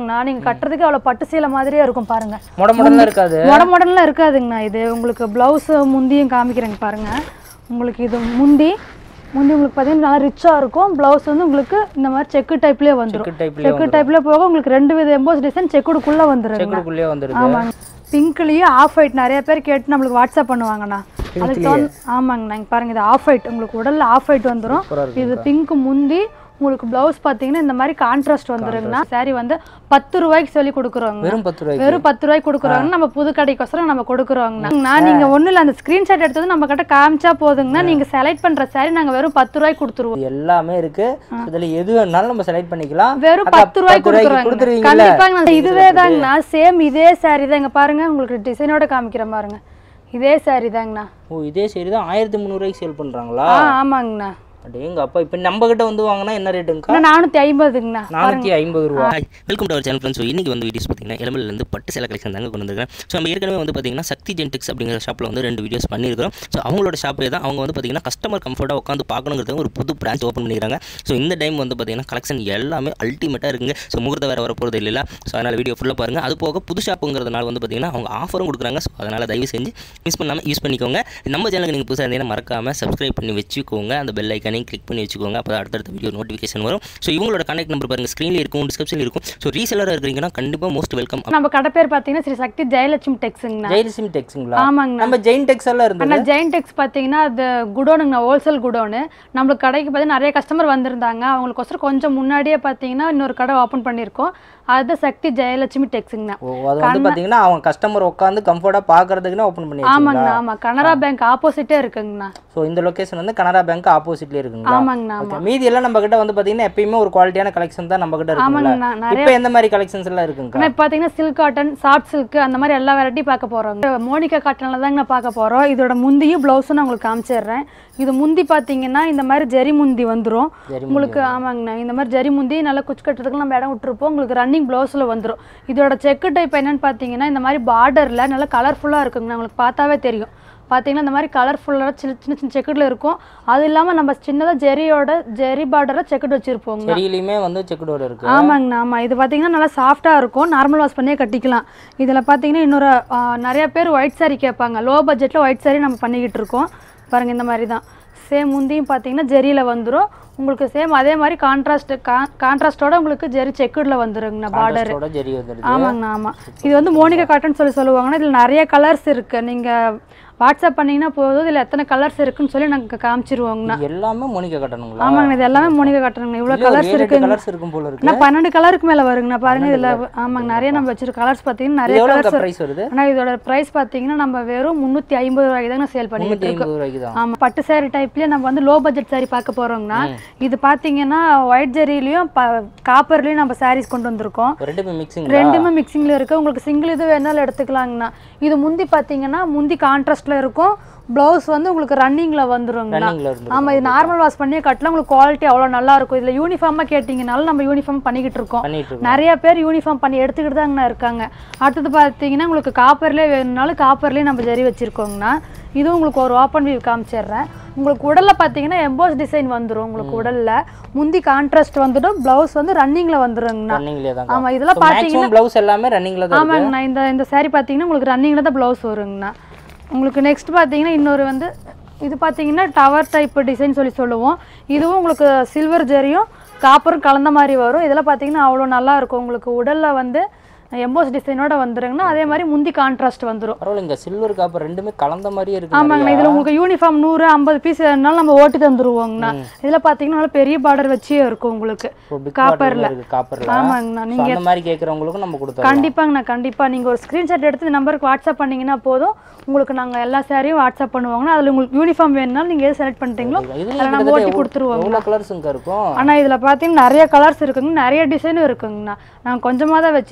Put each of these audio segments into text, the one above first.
இருக்குங்கண்ணா நீங்க கட்டுறதுக்கு அவ்வளவு பட்டு சீலை மாதிரியே இருக்கும் பாருங்க மொட மொடலாம் இருக்காது மொட மொடலாம் இருக்காதுங்கண்ணா இது உங்களுக்கு பிளவுஸ் முந்தியும் காமிக்கிறேங்க பாருங்க உங்களுக்கு இது முந்தி முந்தி உங்களுக்கு பார்த்தீங்கன்னா நல்லா ரிச்சாக இருக்கும் ப்ளவுஸ் வந்து உங்களுக்கு இந்த மாதிரி செக்கு டைப்லேயே வந்துடும் செக்கு டைப்லயே செக்கு டைப்ல போக உங்களுக்கு ரெண்டு வித எம்போஸ் டிசைன் செக்குடுக்குள்ள வந்துருங்க செக்குடுக்குள்ளேயே வந்துருது ஆமாங்க பிங்க்லயும் ஆஃப் ஒயிட் நிறைய பேர் கேட்டு நம்மளுக்கு வாட்ஸ்அப் பண்ணுவாங்கண்ணா அதுக்கு தகுந்த ஆமாங்கண்ணா இங்க பாருங்க இது ஆஃப் ஒயிட் உங்களுக்கு உடல்ல ஆஃப் ஒயிட் வந்துடும் சூப்பரா இருக்கு இது பிங்க் முந்தி உங்களுக்கு பிளவுஸ் பார்த்தீங்கன்னா இந்த மாதிரி கான்ட்ராஸ்ட் வந்துருங்கண்ணா saree வந்து பத்து ரூபாய்க்கு சொல்லி கொடுக்குறோங்க வெறும் பத்து ரூபாய்க்கு வெறும் பத்து ரூபாய்க்கு கொடுக்குறாங்க நம்ம புது கடைக்கோசரம் நம்ம கொடுக்குறோங்கண்ணா நான் நீங்க ஒண்ணும் இல்ல அந்த ஸ்கிரீன்ஷாட் எடுத்தது நம்ம கிட்ட காமிச்சா போதுங்கண்ணா நீங்க செலக்ட் பண்ற saree நாங்க வெறும் பத்து ரூபாய்க்கு கொடுத்துருவோம் இது எல்லாமே இருக்கு இதுல எது வேணாலும் நம்ம செலக்ட் பண்ணிக்கலாம் வெறும் அக்கா, பத்து ரூபாய்க்கு கொடுக்குறாங்க கொடுத்துருவீங்கல்ல கண்டிப்பாங்க இதுவே தாங்கண்ணா சேம் இதே saree தான் இங்க பாருங்க உங்களுக்கு டிசைனோட காமிக்கிறேன் பாருங்க இதே saree தாங்கண்ணா ஓ இதே சரி தான் ஆயிரத்தி முந்நூறுவாய்க்கு சேல் பண்றாங்களா ஆ ஆமாங்கண்ணா அடேங்க அப்பா இப்போ நம்ம கிட்ட வந்து வாங்கினா என்ன ரேட்டுங்கக்கா அண்ணா, நானூத்தி ஐம்பதுங்கண்ணா நானூற்றி ஐம்பது ரூபா hi welcome to our channel friends so இன்றைக்கி வந்து வீடியோஸ் பார்த்தீங்கன்னா இளமலேருந்து பட்டு சேலை கலெக்ஷன் தாங்க கொண்டு வந்திருக்கேன் ஸோ நம்ம ஏற்கனவே வந்து பார்த்தீங்கன்னா சக்தி ஜென்டிக்ஸ் அப்படிங்கிற ஷாப்பில் வந்து ரெண்டு வீடியோஸ் பண்ணியிருக்கிறோம் ஸோ அவங்களோட ஷாப்பே தான் அவங்க வந்து பார்த்தீங்கன்னா கஸ்டமர் கம்ஃபர்ட்டாக உட்காந்து பார்க்கணுங்கிறது ஒரு புது பிரான்ச் ஓப்பன் பண்ணிக்கிறாங்க ஸோ இந்த டைம் வந்து பார்த்தீங்கன்னா கலெக்ஷன் எல்லாமே அல்டிமேட்டாக இருக்குங்க ஸோ முகூர்த்த வேறு வர போகிறது இல்லை ஸோ அதனால் வீடியோ ஃபுல்லாக பாருங்கள் அது போக புது ஷாப்புங்கிறதுனால வந்து பார்த்தீங்கன்னா அவங்க ஆஃபரும் கொடுக்குறாங்க ஸோ அதனால் தயவு செஞ்சு மிஸ் பண்ணாமல் யூஸ் பண்ணிக்கோங்க நம்ம சேனலுக்கு நீங்கள் புதுசாக இருந்தீங்கன்னா மறக்காமல் சப்ஸ்கிரைப் பண்ணி வச்சுக்கோங்க அந்த பெல் ஐக்கானையும் கிளிக் பண்ணி வச்சுக்கோங்க அப்போ அடுத்தடுத்த வீடியோ நோட்டிஃபிகேஷன் வரும் ஸோ இவங்களோட கான்டாக்ட் நம்பர் பாருங்கள் ஸ்க்ரீனில் இருக்கும் டிஸ்கிரிப்ஷனில் இருக்கும் ஸோ ரீசெலராக இருக்கிறீங்கன்னா கண்டிப்பாக மோஸ்ட் வெல்கம் நம்ம கடை பேர் பாத்தீங்கன்னா ஸ்ரீ சக்தி ஜெயலட்சுமி டெக்ஸுங்கண்ணா ஜெயலட்சுமி டெக்ஸுங்களா ஆமாங்கண்ணா நம்ம ஜெயின் டெக்ஸ் எல்லாம் இருந்தது அண்ணா ஜெயின் டெக்ஸ் பார்த்தீங்கன்னா அது குடோனுங்கண்ணா ஹோல்சேல் குடோனு நம்மளுக்கு கடைக்கு பார்த்தீங்கன்னா நிறைய கஸ்டமர் வந்திருந்தாங்க அவங்களுக்கொசரம் கொஞ்சம் முன்னாடியே பார்த்தீங்கன்னா இன்னொரு கடை ஓப்பன் பண்ணியிருக்கோம் அதுதான் சக்தி ஜெயலட்சுமி டெக்ஸுங்கண்ணா ஓ அது வந்து பாத்தீங்கன்னா அவங்க கஸ்டமர் உட்காந்து கம்ஃபர்ட்டா பாக்குறதுக்குன்னு ஓப்பன் பண்ணி ஆமாங்கண்ணா ஆமா கனரா பேங்க் ஆப்போசிட்டே இருக்குங்கண்ணா ஸோ இந்த லொகேஷன் வந்து கனரா பேங்க் ஆப்போசிட்ல இருக்குங்களா ஆமாங்கண்ணா ஆமா ஓகே மீதி எல்லாம் நம்ம கிட்ட வந்து பாத்தீங்கன்னா எப்பயுமே ஒரு குவாலிட்டியான கலெக்ஷன் தான் நம்ம கிட்ட இருக்குங்களா ஆமாங்கண்ணா நிறைய இப்போ எந்த மாதிரி கலெக்ஷன்ஸ் எல்லாம் இருக்குங்க ஆனால் இப்போ பார்த்தீங்கன்னா சில்க் காட்டன் சாஃப்ட் சில்க் அந்த மாதிரி எல்லா வெரைட்டி பார்க்க போகிறோங்க மோனிகா காட்டனில் தாங்க நான் பார்க்க போகிறோம் இதோட முந்தியும் ப்ளவுஸும் நான் உங்களுக்கு காமிச்சிடுறேன் இது முந்தி பார்த்தீங்கன்னா இந்த மாதிரி ஜரி முந்தி வந்துடும் ஜரி உங்களுக்கு ஆமாங்கண்ணா இந்த மாதிரி ஜரி முந்தி நல்லா குச்சி கட்டுறதுக்கு நம்ம இடம் விட்டுருப்போம் உங்களுக்கு ரன்னிங் ப்ளவுஸில் வந்துடும் இதோட செக்கு டைப் என்னன்னு பார்த்தீங்கன்னா இந்த மாதிரி பார்டரில் நல்லா கலர்ஃபுல்லாக இருக்குங்கண்ணா உங்களுக்கு பார்த்தாவே தெரியும் பார்த்தீங்கன்னா இந்த மாதிரி கலர்ஃபுல்லாக சின்ன சின்ன சின்ன செக்குடில் இருக்கும் அது இல்லாமல் நம்ம சின்னதாக ஜெரியோட ஜெரி பார்டரை செக்குடு வச்சுருப்போங்க செடியிலையுமே வந்து செக்குடோர் இருக்கு ஆமாங்கண்ணா ஆமாம் இது பார்த்தீங்கன்னா நல்லா சாஃப்டாக இருக்கும் நார்மல் வாஷ் பண்ணியே கட்டிக்கலாம் இதில் பார்த்தீங்கன்னா இன்னொரு ஆ, நிறைய பேர் ஒயிட் saree கேட்பாங்க லோ பட்ஜெட்டில் ஒயிட் saree நம்ம பண்ணிக்கிட்டு இருக்கோம் பாருங்கள் இந்த மாதிரி தான் சேம் முந்தியும் பார்த்தீங்கன்னா ஜெரியில் வந்துடும் உங்களுக்கு சேம் அதே மாதிரி கான்ட்ராஸ்ட் கான்ட்ராஸ்டோட உங்களுக்கு ஜெரி செக்குடில் வந்துருங்கண்ணா பார்டர் கான்ட்ராஸ்டோட ஜெரி வந்துருது ஆமாங்கண்ணா ஆமாம் இது வந்து மோனிகா காட்டன் சொல்லி சொல்லுவாங்கன்னா இதில் நிறைய கலர்ஸ் இருக்குது நீங்கள் வாட்ஸ்அப் பண்ணீங்கன்னா போதும் இதில் எத்தனை கலர்ஸ் இருக்குன்னு சொல்லி நாங்கள் காமிச்சிருவோங்கண்ணா இது எல்லாமே மோனிகா கட்டணுங்களா ஆமாங்கண்ணா இது எல்லாமே மோனிகா காட்டனுங்கண்ணா இவ்வளோ கலர்ஸ் இருக்கு கலர்ஸ் இருக்கும் போல இருக்கு நான் பன்னெண்டு கலருக்கு மேல வருங்கண்ணா பாருங்க இதுல ஆமாங்க நிறைய நம்ம வச்சிருக்க கலர்ஸ் பாத்தீங்கன்னா நிறைய எவ்வளோ கலர்ஸ் பிரைஸ் வருது ஆனா இதோட பிரைஸ் பாத்தீங்கன்னா நம்ம வெறும் முந்நூத்தி ஐம்பது ரூபாய்க்கு தாங்க சேல் பண்ணிட்டு முந்நூற்றி இருக்கோம் ஐம்பது ரூபாய்க்கு தான் ஆமா பட்டு saree டைப்லயே நம்ம வந்து லோ பட்ஜெட் saree பார்க்க போறோங்கண்ணா இது பாத்தீங்கன்னா ஒயிட் ஜெரிலையும் காப்பர்லயும் நம்ம சாரீஸ் கொண்டு வந்திருக்கோம் ரெண்டுமே மிக்சிங் ரெண்டுமே மிக்சிங்ல இருக்கு உங்களுக்கு சிங்கிள் இது வேணாலும் எடுத்துக்கலாங்கண்ணா இது முந்தி பாத்தீங்கன்னா முந்தி கான்ட்ராஸ்ட்ல இருக்கும் பிளவுஸ் வந்து உங்களுக்கு ரன்னிங்ல வந்துருங்கண்ணா ரன்னிங்ல இருந்து ஆமா இது நார்மல் வாஷ் பண்ணியே கட்டலாம் உங்களுக்கு குவாலிட்டி அவ்வளோ நல்லா இருக்கும் இதுல யூனிஃபார்மா கேட்டிங்கனாலும் நம்ம யூனிஃபார்ம் பண்ணிக்கிட்டு இருக்கோம் பண்ணிட்டு இருக்கோம் நிறைய பேர் யூனிஃபார்ம் பண்ணி எடுத்துக்கிட்டு தாங்கண்ணா இருக்காங்க அடுத்தது பார்த்தீங்கன்னா உங்களுக்கு காப்பர்லேயே வேணும்னாலும் காப்பர்லேயே நம்ம ஜரி வச்சிருக்கோங்கண்ணா இதுவும் உங்களுக்கு ஒரு ஓப்பன் வியூ காமிச்சிடுறேன் உங்களுக்கு உடல்ல பார்த்தீங்கன்னா எம்போஸ் டிசைன் வந்துரும் உங்களுக்கு உடல்ல முந்தி கான்ட்ராஸ்ட் வந்துடும் பிளவுஸ் வந்து ரன்னிங்ல வந்துருங்கண்ணா ரன்னிங்லேயே தான் ஆமா இதெல்லாம் பார்த்தீங்கன்னா மேக்ஸிமம் ப்ளவுஸ் எல்லாமே ரன்னிங்ல தான் இருக்கு ஆமாங்கண்ணா இந்த இந்த saree பார்த்தீங்கன்னா உங்களுக்கு ரன்னிங்கில் தான் ப்ளவுஸ் வருங்கண்ணா உங்களுக்கு நெக்ஸ்ட் பார்த்தீங்கன்னா இன்னொரு வந்து இது பார்த்தீங்கன்னா டவர் டைப் டிசைன் சொல்லி சொல்லுவோம் இதுவும் உங்களுக்கு சில்வர் ஜெரியும் காப்பரும் கலந்த மாதிரி வரும் இதெல்லாம் பார்த்தீங்கன்னா அவ்வளோ நல்லா இருக்கும் உங்களுக்கு உடலில் வந்து எம்போஸ் டிசைனோட வந்துருங்கண்ணா அதே மாதிரி முந்தி கான்ட்ராஸ்ட் வந்துடும் பரவாயில்லைங்க சில்வர் காப்பர் ரெண்டுமே கலந்த மாதிரியே இருக்கு ஆமாங்கண்ணா இதில் உங்களுக்கு யூனிஃபார்ம் நூறு ஐம்பது பீஸ் வேணுனாலும் நம்ம ஓட்டி தந்துருவோங்கண்ணா இதில் பார்த்தீங்கன்னா நல்லா பெரிய பார்டர் வச்சே இருக்கும் உங்களுக்கு பிக் காப்பர்ல. இருக்கு காப்பர்ல ஆமாங்கண்ணா So, நீங்கள் அந்த மாதிரி கேட்குறவங்களுக்கும் நம்ம கொடுத்தோம் கண்டிப்பாங்கண்ணா கண்டிப்பா நீங்க ஒரு ஸ்கிரீன்ஷாட் எடுத்து இந்த நம்பருக்கு வாட்ஸ்அப் பண்ணீங்கன்னா போதும் உங்களுக்கு நாங்க எல்லா சாரியும் வாட்ஸ்அப் பண்ணுவாங்கன்னா அதுல உங்களுக்கு யூனிஃபார்ம் வேணும்னாலும் நீங்க எது செலக்ட் பண்ணிட்டீங்களோ இதுல அதில் நம்ம ஓட்டி கொடுத்துருவோங்க எவ்வளோ கலர்ஸுங்க இருக்கும் ஆனா இதுல பாத்தீங்கன்னா நிறைய கலர்ஸ் இருக்குங்க நிறைய டிசைனும் இருக்குங்கண்ணா நாங்க கொஞ்சமா தான் வச்சிருக்கோம் நீங்க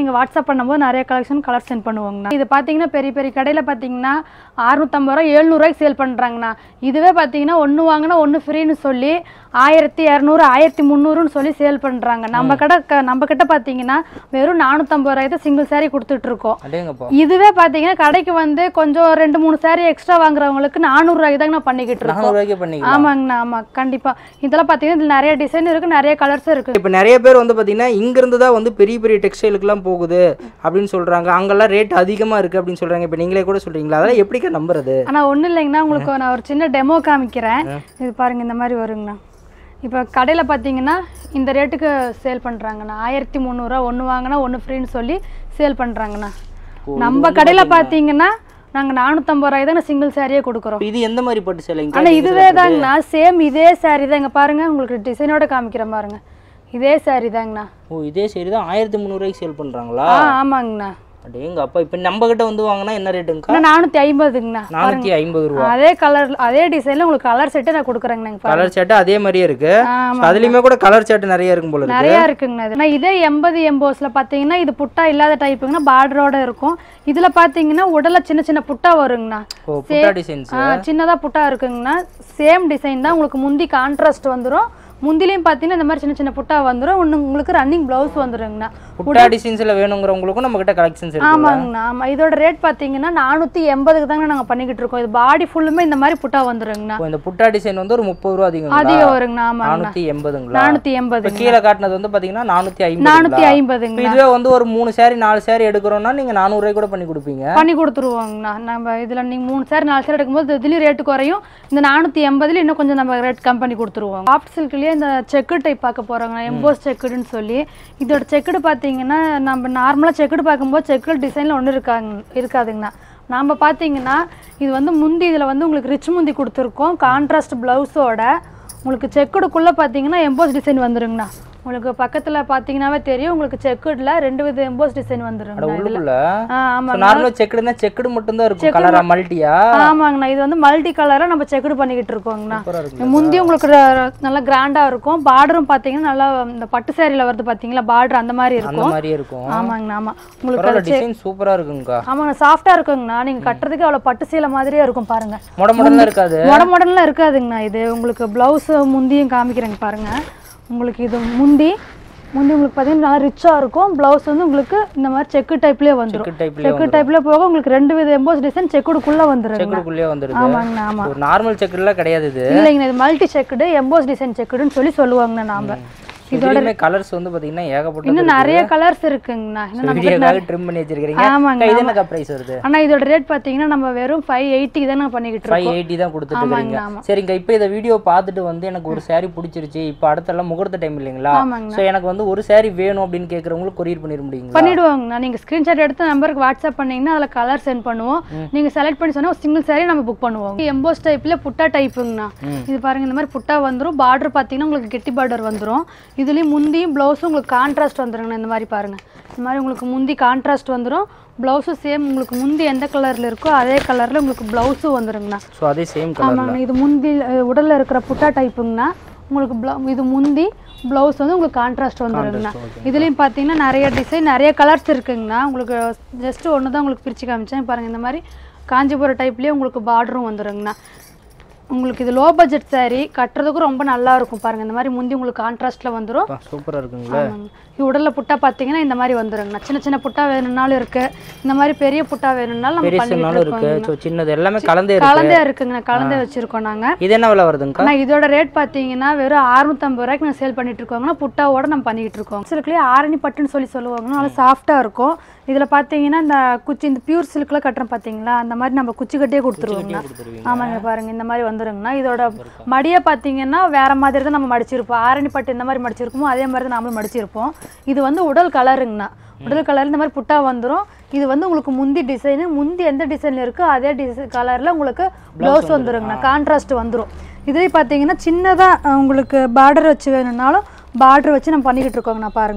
நீங்கள் வாட்ஸ்அப் பண்ணும்போது நிறைய கலெக்ஷன் கலர் சென்ட் பண்ணுவோங்கண்ணா இது பார்த்தீங்கன்னா பெரிய பெரிய கடையில் பார்த்தீங்கன்னா அறுநூத்தம்பது ரூபா எழுநூறுவாய்க்கு சேல் பண்ணுறாங்கண்ணா இதுவே பார்த்தீங்கன்னா ஒன்று வாங்கினா ஒன்று ஃப்ரீன்னு சொல்லி ஆயிரத்தி இரநூறு ஆயிரத்தி முந்நூறுன்னு சொல்லி சேல் பண்ணுறாங்க நம்ம கடை க- நம்ம கிட்ட பார்த்தீங்கன்னா வெறும் நானூற்றம்பது ரூபாய்க்கு தான் சிங்கிள் saree கொடுத்துட்டு இருக்கோம் அடேங்கப்பா இதுவே பார்த்தீங்கன்னா கடைக்கு வந்து கொஞ்சம் ரெண்டு மூணு saree எக்ஸ்ட்ரா வாங்குறவங்களுக்கு நானூறுரூவாய்க்கு தாங்க நான் பண்ணிக்கிட்டு இருக்கோம் நானூறுவாய்க்கே பண்ணிக்கலாம் ஆமாங்கண்ணா ஆமாம் கண்டிப்பாக இதெல்லாம் பார்த்தீங்கன்னா இதில் நிறைய டிசைன் இருக்குது நிறைய கலர்ஸும் இருக்குது இப்போ நிறைய பேர் வந்து பார்த்தீங்கன்னா இங்கேருந்து தான் வந்து பெரிய பெரிய டெக்ஸ்டைலுக்குலாம் போகுது அப்படின்னு சொல்கிறாங்க அங்கெல்லாம் ரேட் அதிகமாக இருக்குது அப்படின்னு சொல்கிறாங்க இப்போ நீங்களே கூட சொல்கிறீங்களா அதெல்லாம் எப்படிக்கா நம்புறது ஆனால் ஒன்றும் இல்லைங்கண்ணா உங்களுக்கு நான் ஒரு சின்ன டெமோ காமிக்கிறேன் இது பாருங்க இந்த மாதிரி வருங்கண்ணா இப்போ கடையில் பார்த்தீங்கன்னா இந்த ரேட்டுக்கு சேல் பண்ணுறாங்கண்ணா ஆயிரத்தி முந்நூறுரூவா ஒன்று வாங்கினா ஒன்று ஃப்ரீன்னு சொல்லி சேல் பண்ணுறாங்கண்ணா நம்ம கடையில் பார்த்தீங்கன்னா நாங்கள் நானூற்றம்பது ரூபாய் தாங்க சிங்கிள் சாரியே கொடுக்குறோம் இது எந்த மாதிரி பட்டு சேலைங்க ஆனால் இதுவே தாங்கண்ணா சேம் இதே saree தான் இங்க பாருங்க உங்களுக்கு டிசைனோட காமிக்கிறேன் பாருங்க இதே saree தாங்கண்ணா ஓ இதே சரி தான் ஆயிரத்தி முந்நூறுவாய்க்கு சேல் பண்ணுறாங்களா ஆ ஆமாங்கண்ணா அடேங்க அப்பா இப்போ நம்ம கிட்ட வந்து வாங்கினா என்ன ரேட்டுங்கக்கா அண்ணா நானூற்றி ஐம்பதுங்கண்ணா நானூற்றி ஐம்பது ரூபா அதே கலர் அதே டிசைனில் உங்களுக்கு கலர் செட்டே நான் கொடுக்குறேங்கண்ணா பாருங்க கலர் சேட்டு அதே மாதிரியே இருக்கு ஆமா. So, அதுலயுமே கூட கலர் சேட்டு நிறைய இருக்கும் போல இருக்கு நிறையா இருக்குங்கண்ணா இது நான் இதே எண்பது எம்போஸில் பார்த்தீங்கன்னா இது புட்டா இல்லாத டைப்புங்கண்ணா பார்டரோட இருக்கும் இதில் பார்த்தீங்கன்னா உடல சின்ன சின்ன புட்டா வருங்கண்ணா ஓ புட்டா டிசைன்ஸ் ஆ சின்னதாக புட்டா இருக்குங்கண்ணா சேம் டிசைன் தான் உங்களுக்கு முந்தி கான்ட்ராஸ்ட் வந்துடும் முந்திலையும் பார்த்தீங்கன்னா இந்த மாதிரி சின்ன சின்ன புட்டா வந்துடும் ஒன்று உங்களுக்கு ரன்னிங் ப்ளவுஸ் வந்துருங்கண்ணா புட்டா டிசைன்ஸ்ல வேணுங்கிறவங்களுக்கும் நம்ம கிட்ட கலெக்ஷன்ஸ் இருக்கு ஆமாங்கண்ணா ஆமாம் இதோட ரேட் பார்த்தீங்கன்னா நானூற்றி எண்பதுக்கு தாங்க நாங்கள் பண்ணிக்கிட்டு இருக்கோம் இது பாடி ஃபுல்லுமே இந்த மாதிரி புட்டா வந்துருங்கண்ணா இப்போ இந்த புட்டா டிசைன் வந்து ஒரு முப்பது ரூபா அதிகங்களா அதிகம் வருங்கண்ணா ஆமாங்கண்ணா நானூற்றி எண்பதுங்களா நானூற்றி இப்போ எண்பது கீழே காட்டினது வந்து பாத்தீங்கன்னா நானூற்றி ஐம்பது நானூற்றி ஐம்பதுங்க இதுவே வந்து ஒரு மூணு சாரி நாலு சாரி எடுக்கிறோம்னா நீங்க நானூறுரூவாய் கூட பண்ணி கொடுப்பீங்க பண்ணி கொடுத்துருவோங்கண்ணா நம்ம இதில் நீங்கள் மூணு சேர் நாலு சேர் எடுக்கும்போது இதுலேயும் ரேட்டு குறையும் இந்த நானூற்றி எண்பதுல இன்னும் கொஞ்சம் நம்ம ரேட் கம் பண்ணி கொடுத்துருவோம் சாஃப்ட் சில்க்லேயே இந்த செக்கு டைப் பார்க்க போகிறோங்க எம்போஸ் செக்குடுன்னு சொல்லி இதோட செக்குடு பார்த்தீங்கன்னா நம்ம நார்மலாக செக்குடு பார்க்கும்போது செக்குடு டிசைனில் ஒன்றும் இருக்காங்க இருக்காதுங்கண்ணா நாம் பார்த்தீங்கன்னா இது வந்து முந்தி இதில் வந்து உங்களுக்கு ரிச் முந்தி கொடுத்துருக்கோம் கான்ட்ராஸ்ட் ப்ளவுஸோட உங்களுக்கு செக்குடுக்குள்ளே பார்த்தீங்கன்னா எம்போஸ் டிசைன் வந்துருங்கண்ணா உங்களுக்கு பக்கத்தில் பார்த்தீங்கன்னாவே தெரியும் உங்களுக்கு செக்குடில் ரெண்டு வித எம்போஸ் டிசைன் வந்துருங்கண்ணா இதில் உள்ளுக்குள்ள ஆ ஆமாம் நார்மலா செக்குடுனா செக்குடு மட்டும் தான் இருக்கும் கலரா மல்டியா ஆமாங்கண்ணா இது வந்து மல்டி கலராக நம்ம செக்குடு பண்ணிக்கிட்டு இருக்கோங்கண்ணா சூப்பரா இருக்கு முந்தி உங்களுக்கு ர- நல்லா கிராண்டாக இருக்கும் பார்டரும் பார்த்தீங்கன்னா நல்லா இந்த பட்டு சேரீல வருது பார்த்தீங்களா பார்டர் அந்த மாதிரி அந்த இருக்கும் மாதிரியே இருக்கும் ஆமாங்கண்ணா ஆமாம் உங்களுக்கு பரவாயில்ல டிசைன் சூப்பரா இருக்குங்கக்கா ஆமாங்க சாஃப்டாக இருக்குங்கண்ணா நீங்கள் கட்டுறதுக்கு அவ்வளோ பட்டு சீலை மாதிரியே இருக்கும் பாருங்க மொட மொடலாம் இருக்காது மொட மொடன்லாம் இருக்காதுங்கண்ணா இது உங்களுக்கு ப்ளவுஸ் முந்தியும் காமிக்கிறேங்க பாருங்க உங்களுக்கு இது முந்தி முந்தி உங்களுக்கு பார்த்தீங்கன்னா நல்லா ரிச்சாக இருக்கும் ப்ளவுஸ் வந்து உங்களுக்கு இந்த மாதிரி செக்கு டைப்லேயே வந்துடும் செக்கு டைப்ல செக்கு டைப்ல போக உங்களுக்கு ரெண்டு வித எம்போஸ் டிசைன் செக்குடுக்குள்ளே வந்துருங்க செக்குடுக்குள்ளேயே வந்துருது ஆமாங்கண்ணா ஆமாம் ஒரு நார்மல் செக்குடுலாம் கிடையாது இது இல்லைங்கண்ணா இது மல்டி செக்குடு எம்போஸ் டிசைன் செக்குடுன்னு சொல்லி சொல்லுவாங்கண்ணா நாம இதுலயுமே கலர்ஸ் வந்து பாத்தீங்கன்னா ஏகப்பட்ட இன்னும் நிறைய கலர்ஸ் இருக்குங்கண்ணா இன்னும் நம்ம வீடியோக்காக ட்ரிம் பண்ணி வச்சிருக்கீங்க ஆமாங்க, அக்கா, இது என்னக்கா பிரைஸ் வருது ஆனா இதோட ரேட் பார்த்தீங்கன்னா நம்ம வெறும் ஃபைவ் எயிட்டி தான் நான் பண்ணிக்கிட்டு ஃபைவ் இருக்கோம் எயிட்டி தான் கொடுத்துட்டு இருக்கீங்க ஆமா. சரிங்க இப்போ இந்த வீடியோ பார்த்துட்டு வந்து எனக்கு ஒரு saree பிடிச்சிருச்சு இப்போ அடுத்தெல்லாம் முகூர்த்த டைம் இல்லைங்களா ஆமாங்க. ஸோ எனக்கு வந்து ஒரு saree வேணும் அப்படின்னு கேட்குறவங்களுக்கு கொரியர் பண்ணிட முடியுங்களா பண்ணிடுவாங்கண்ணா நீங்க ஸ்கிரீன்ஷாட் எடுத்து நம்பருக்கு வாட்ஸ்அப் பண்ணீங்கன்னா அதில் கலர் சென்ட் பண்ணுவோம் நீங்க செலக்ட் பண்ணி சொன்னா சிங்கிள் saree நம்ம புக் பண்ணுவோம் எம்போஸ் டைப்ல புட்டா டைப்புங்கண்ணா இது பாருங்க இந்த மாதிரி புட்டா வந்துரும் பார்டர் பார்த்தீங்கன்னா உங்களுக்கு கெட்டி பார்டர் வந்துரும் இதுலயும் முந்தியும் ப்ளவுஸும் உங்களுக்கு கான்ட்ராஸ்ட் வந்துருங்கண்ணா இந்த மாதிரி பாருங்க இந்த மாதிரி உங்களுக்கு முந்தி கான்ட்ராஸ்ட் வந்துரும் ப்ளவுஸும் சேம் உங்களுக்கு முந்தி எந்த கலர்ல இருக்கோ அதே கலர்ல உங்களுக்கு ப்ளவுஸும் வந்துருங்கண்ணா ஸோ அதே சேம் கலர் ஆமாங்கண்ணா இது முந்தி அஹ், உடல்ல இருக்கிற புட்டா டைப்புங்கண்ணா உங்களுக்கு ப்ளவு இது முந்தி ப்ளவுஸ் வந்து உங்களுக்கு கான்ட்ராஸ்ட் வந்துருங்கண்ணா இதுலேயும் பார்த்தீங்கன்னா நிறைய டிசைன் நிறைய கலர்ஸ் இருக்குங்கண்ணா உங்களுக்கு ஜஸ்ட் ஒன்று தான் உங்களுக்கு பிரித்து காமிச்சேன் பாருங்கள் இந்த மாதிரி காஞ்சிபுரம் டைப்லேயே உங்களுக்கு பார்டரும் வந்துருங்கண்ணா உங்களுக்கு இது லோ பட்ஜெட் saree கட்டுறதுக்கும் ரொம்ப நல்லா இருக்கும் பாருங்க இந்த மாதிரி முந்தி உங்களுக்கு கான்ட்ராஸ்ட்ல வந்துரும் சூப்பராக இருக்குங்களா ஆமாங்க. இது உடல்ல புட்டா பார்த்தீங்கன்னா இந்த மாதிரி வந்துருங்கண்ணா சின்ன சின்ன புட்டா வேணும்னாலும் இருக்கு இந்த மாதிரி பெரிய புட்டா வேணும்னாலும் நம்ம பண்ணிட்டு பெருசுனாலும் இருக்கு இருக்கோம் ஸோ சின்னது எல்லாமே கலந்தே இருக்கு கலந்தே இருக்குங்கண்ணா கலந்தே வச்சிருக்கோம் நாங்க இது என்ன விலை வருதுங்கக்கா ஆனா இதோட ரேட் பார்த்தீங்கன்னா வெறும் அறுநூத்தம்பது ரூபாய்க்கு நாங்கள் சேல் பண்ணிட்டு இருக்கோங்கன்னா புட்டாவோட நம்ம பண்ணிக்கிட்டு இருக்கோம் சில்க்லேயே ஆரணி பட்டுன்னு சொல்லி சொல்லுவாங்க நல்லா சாஃப்டாக இருக்கும் இதில் பார்த்தீங்கன்னா இந்த குச்சி இந்த பியூர் சில்கில் கட்டுறோம் பார்த்தீங்களா அந்த மாதிரி நம்ம குச்சி கட்டியே கொடுத்துருவோங்கண்ணா ஆமாங்க பாருங்க இந்த மாதிரி வந்துருங்கண்ணா இதோட மடியை பார்த்தீங்கன்னா வேற மாதிரி தான் நம்ம மடிச்சிருப்போம் ஆரணி பட்டு இந்த மாதிரி மடிச்சிருப்போமோ அதே மாதிரி தான் நாமளும் மடிச்சிருப்போம் இது வந்து உடல் கலருங்கண்ணா உடல் கலர் இந்த மாதிரி புட்டா வந்துரும் இது வந்து உங்களுக்கு முந்தி டிசைனு முந்தி எந்த டிசைன்ல இருக்கோ அதே டிசைன் கலர்ல உங்களுக்கு ப்ளவுஸ் வந்துருங்கண்ணா கான்ட்ராஸ்ட் வந்துரும் இதுலேயே பார்த்தீங்கன்னா சின்னதாக உங்களுக்கு பார்டர் வச்சு வேணும்னாலும் பார்டர் வச்சு நம்ம பண்ணிக்கிட்டு இருக்கோங்கண்ணா பாருங்க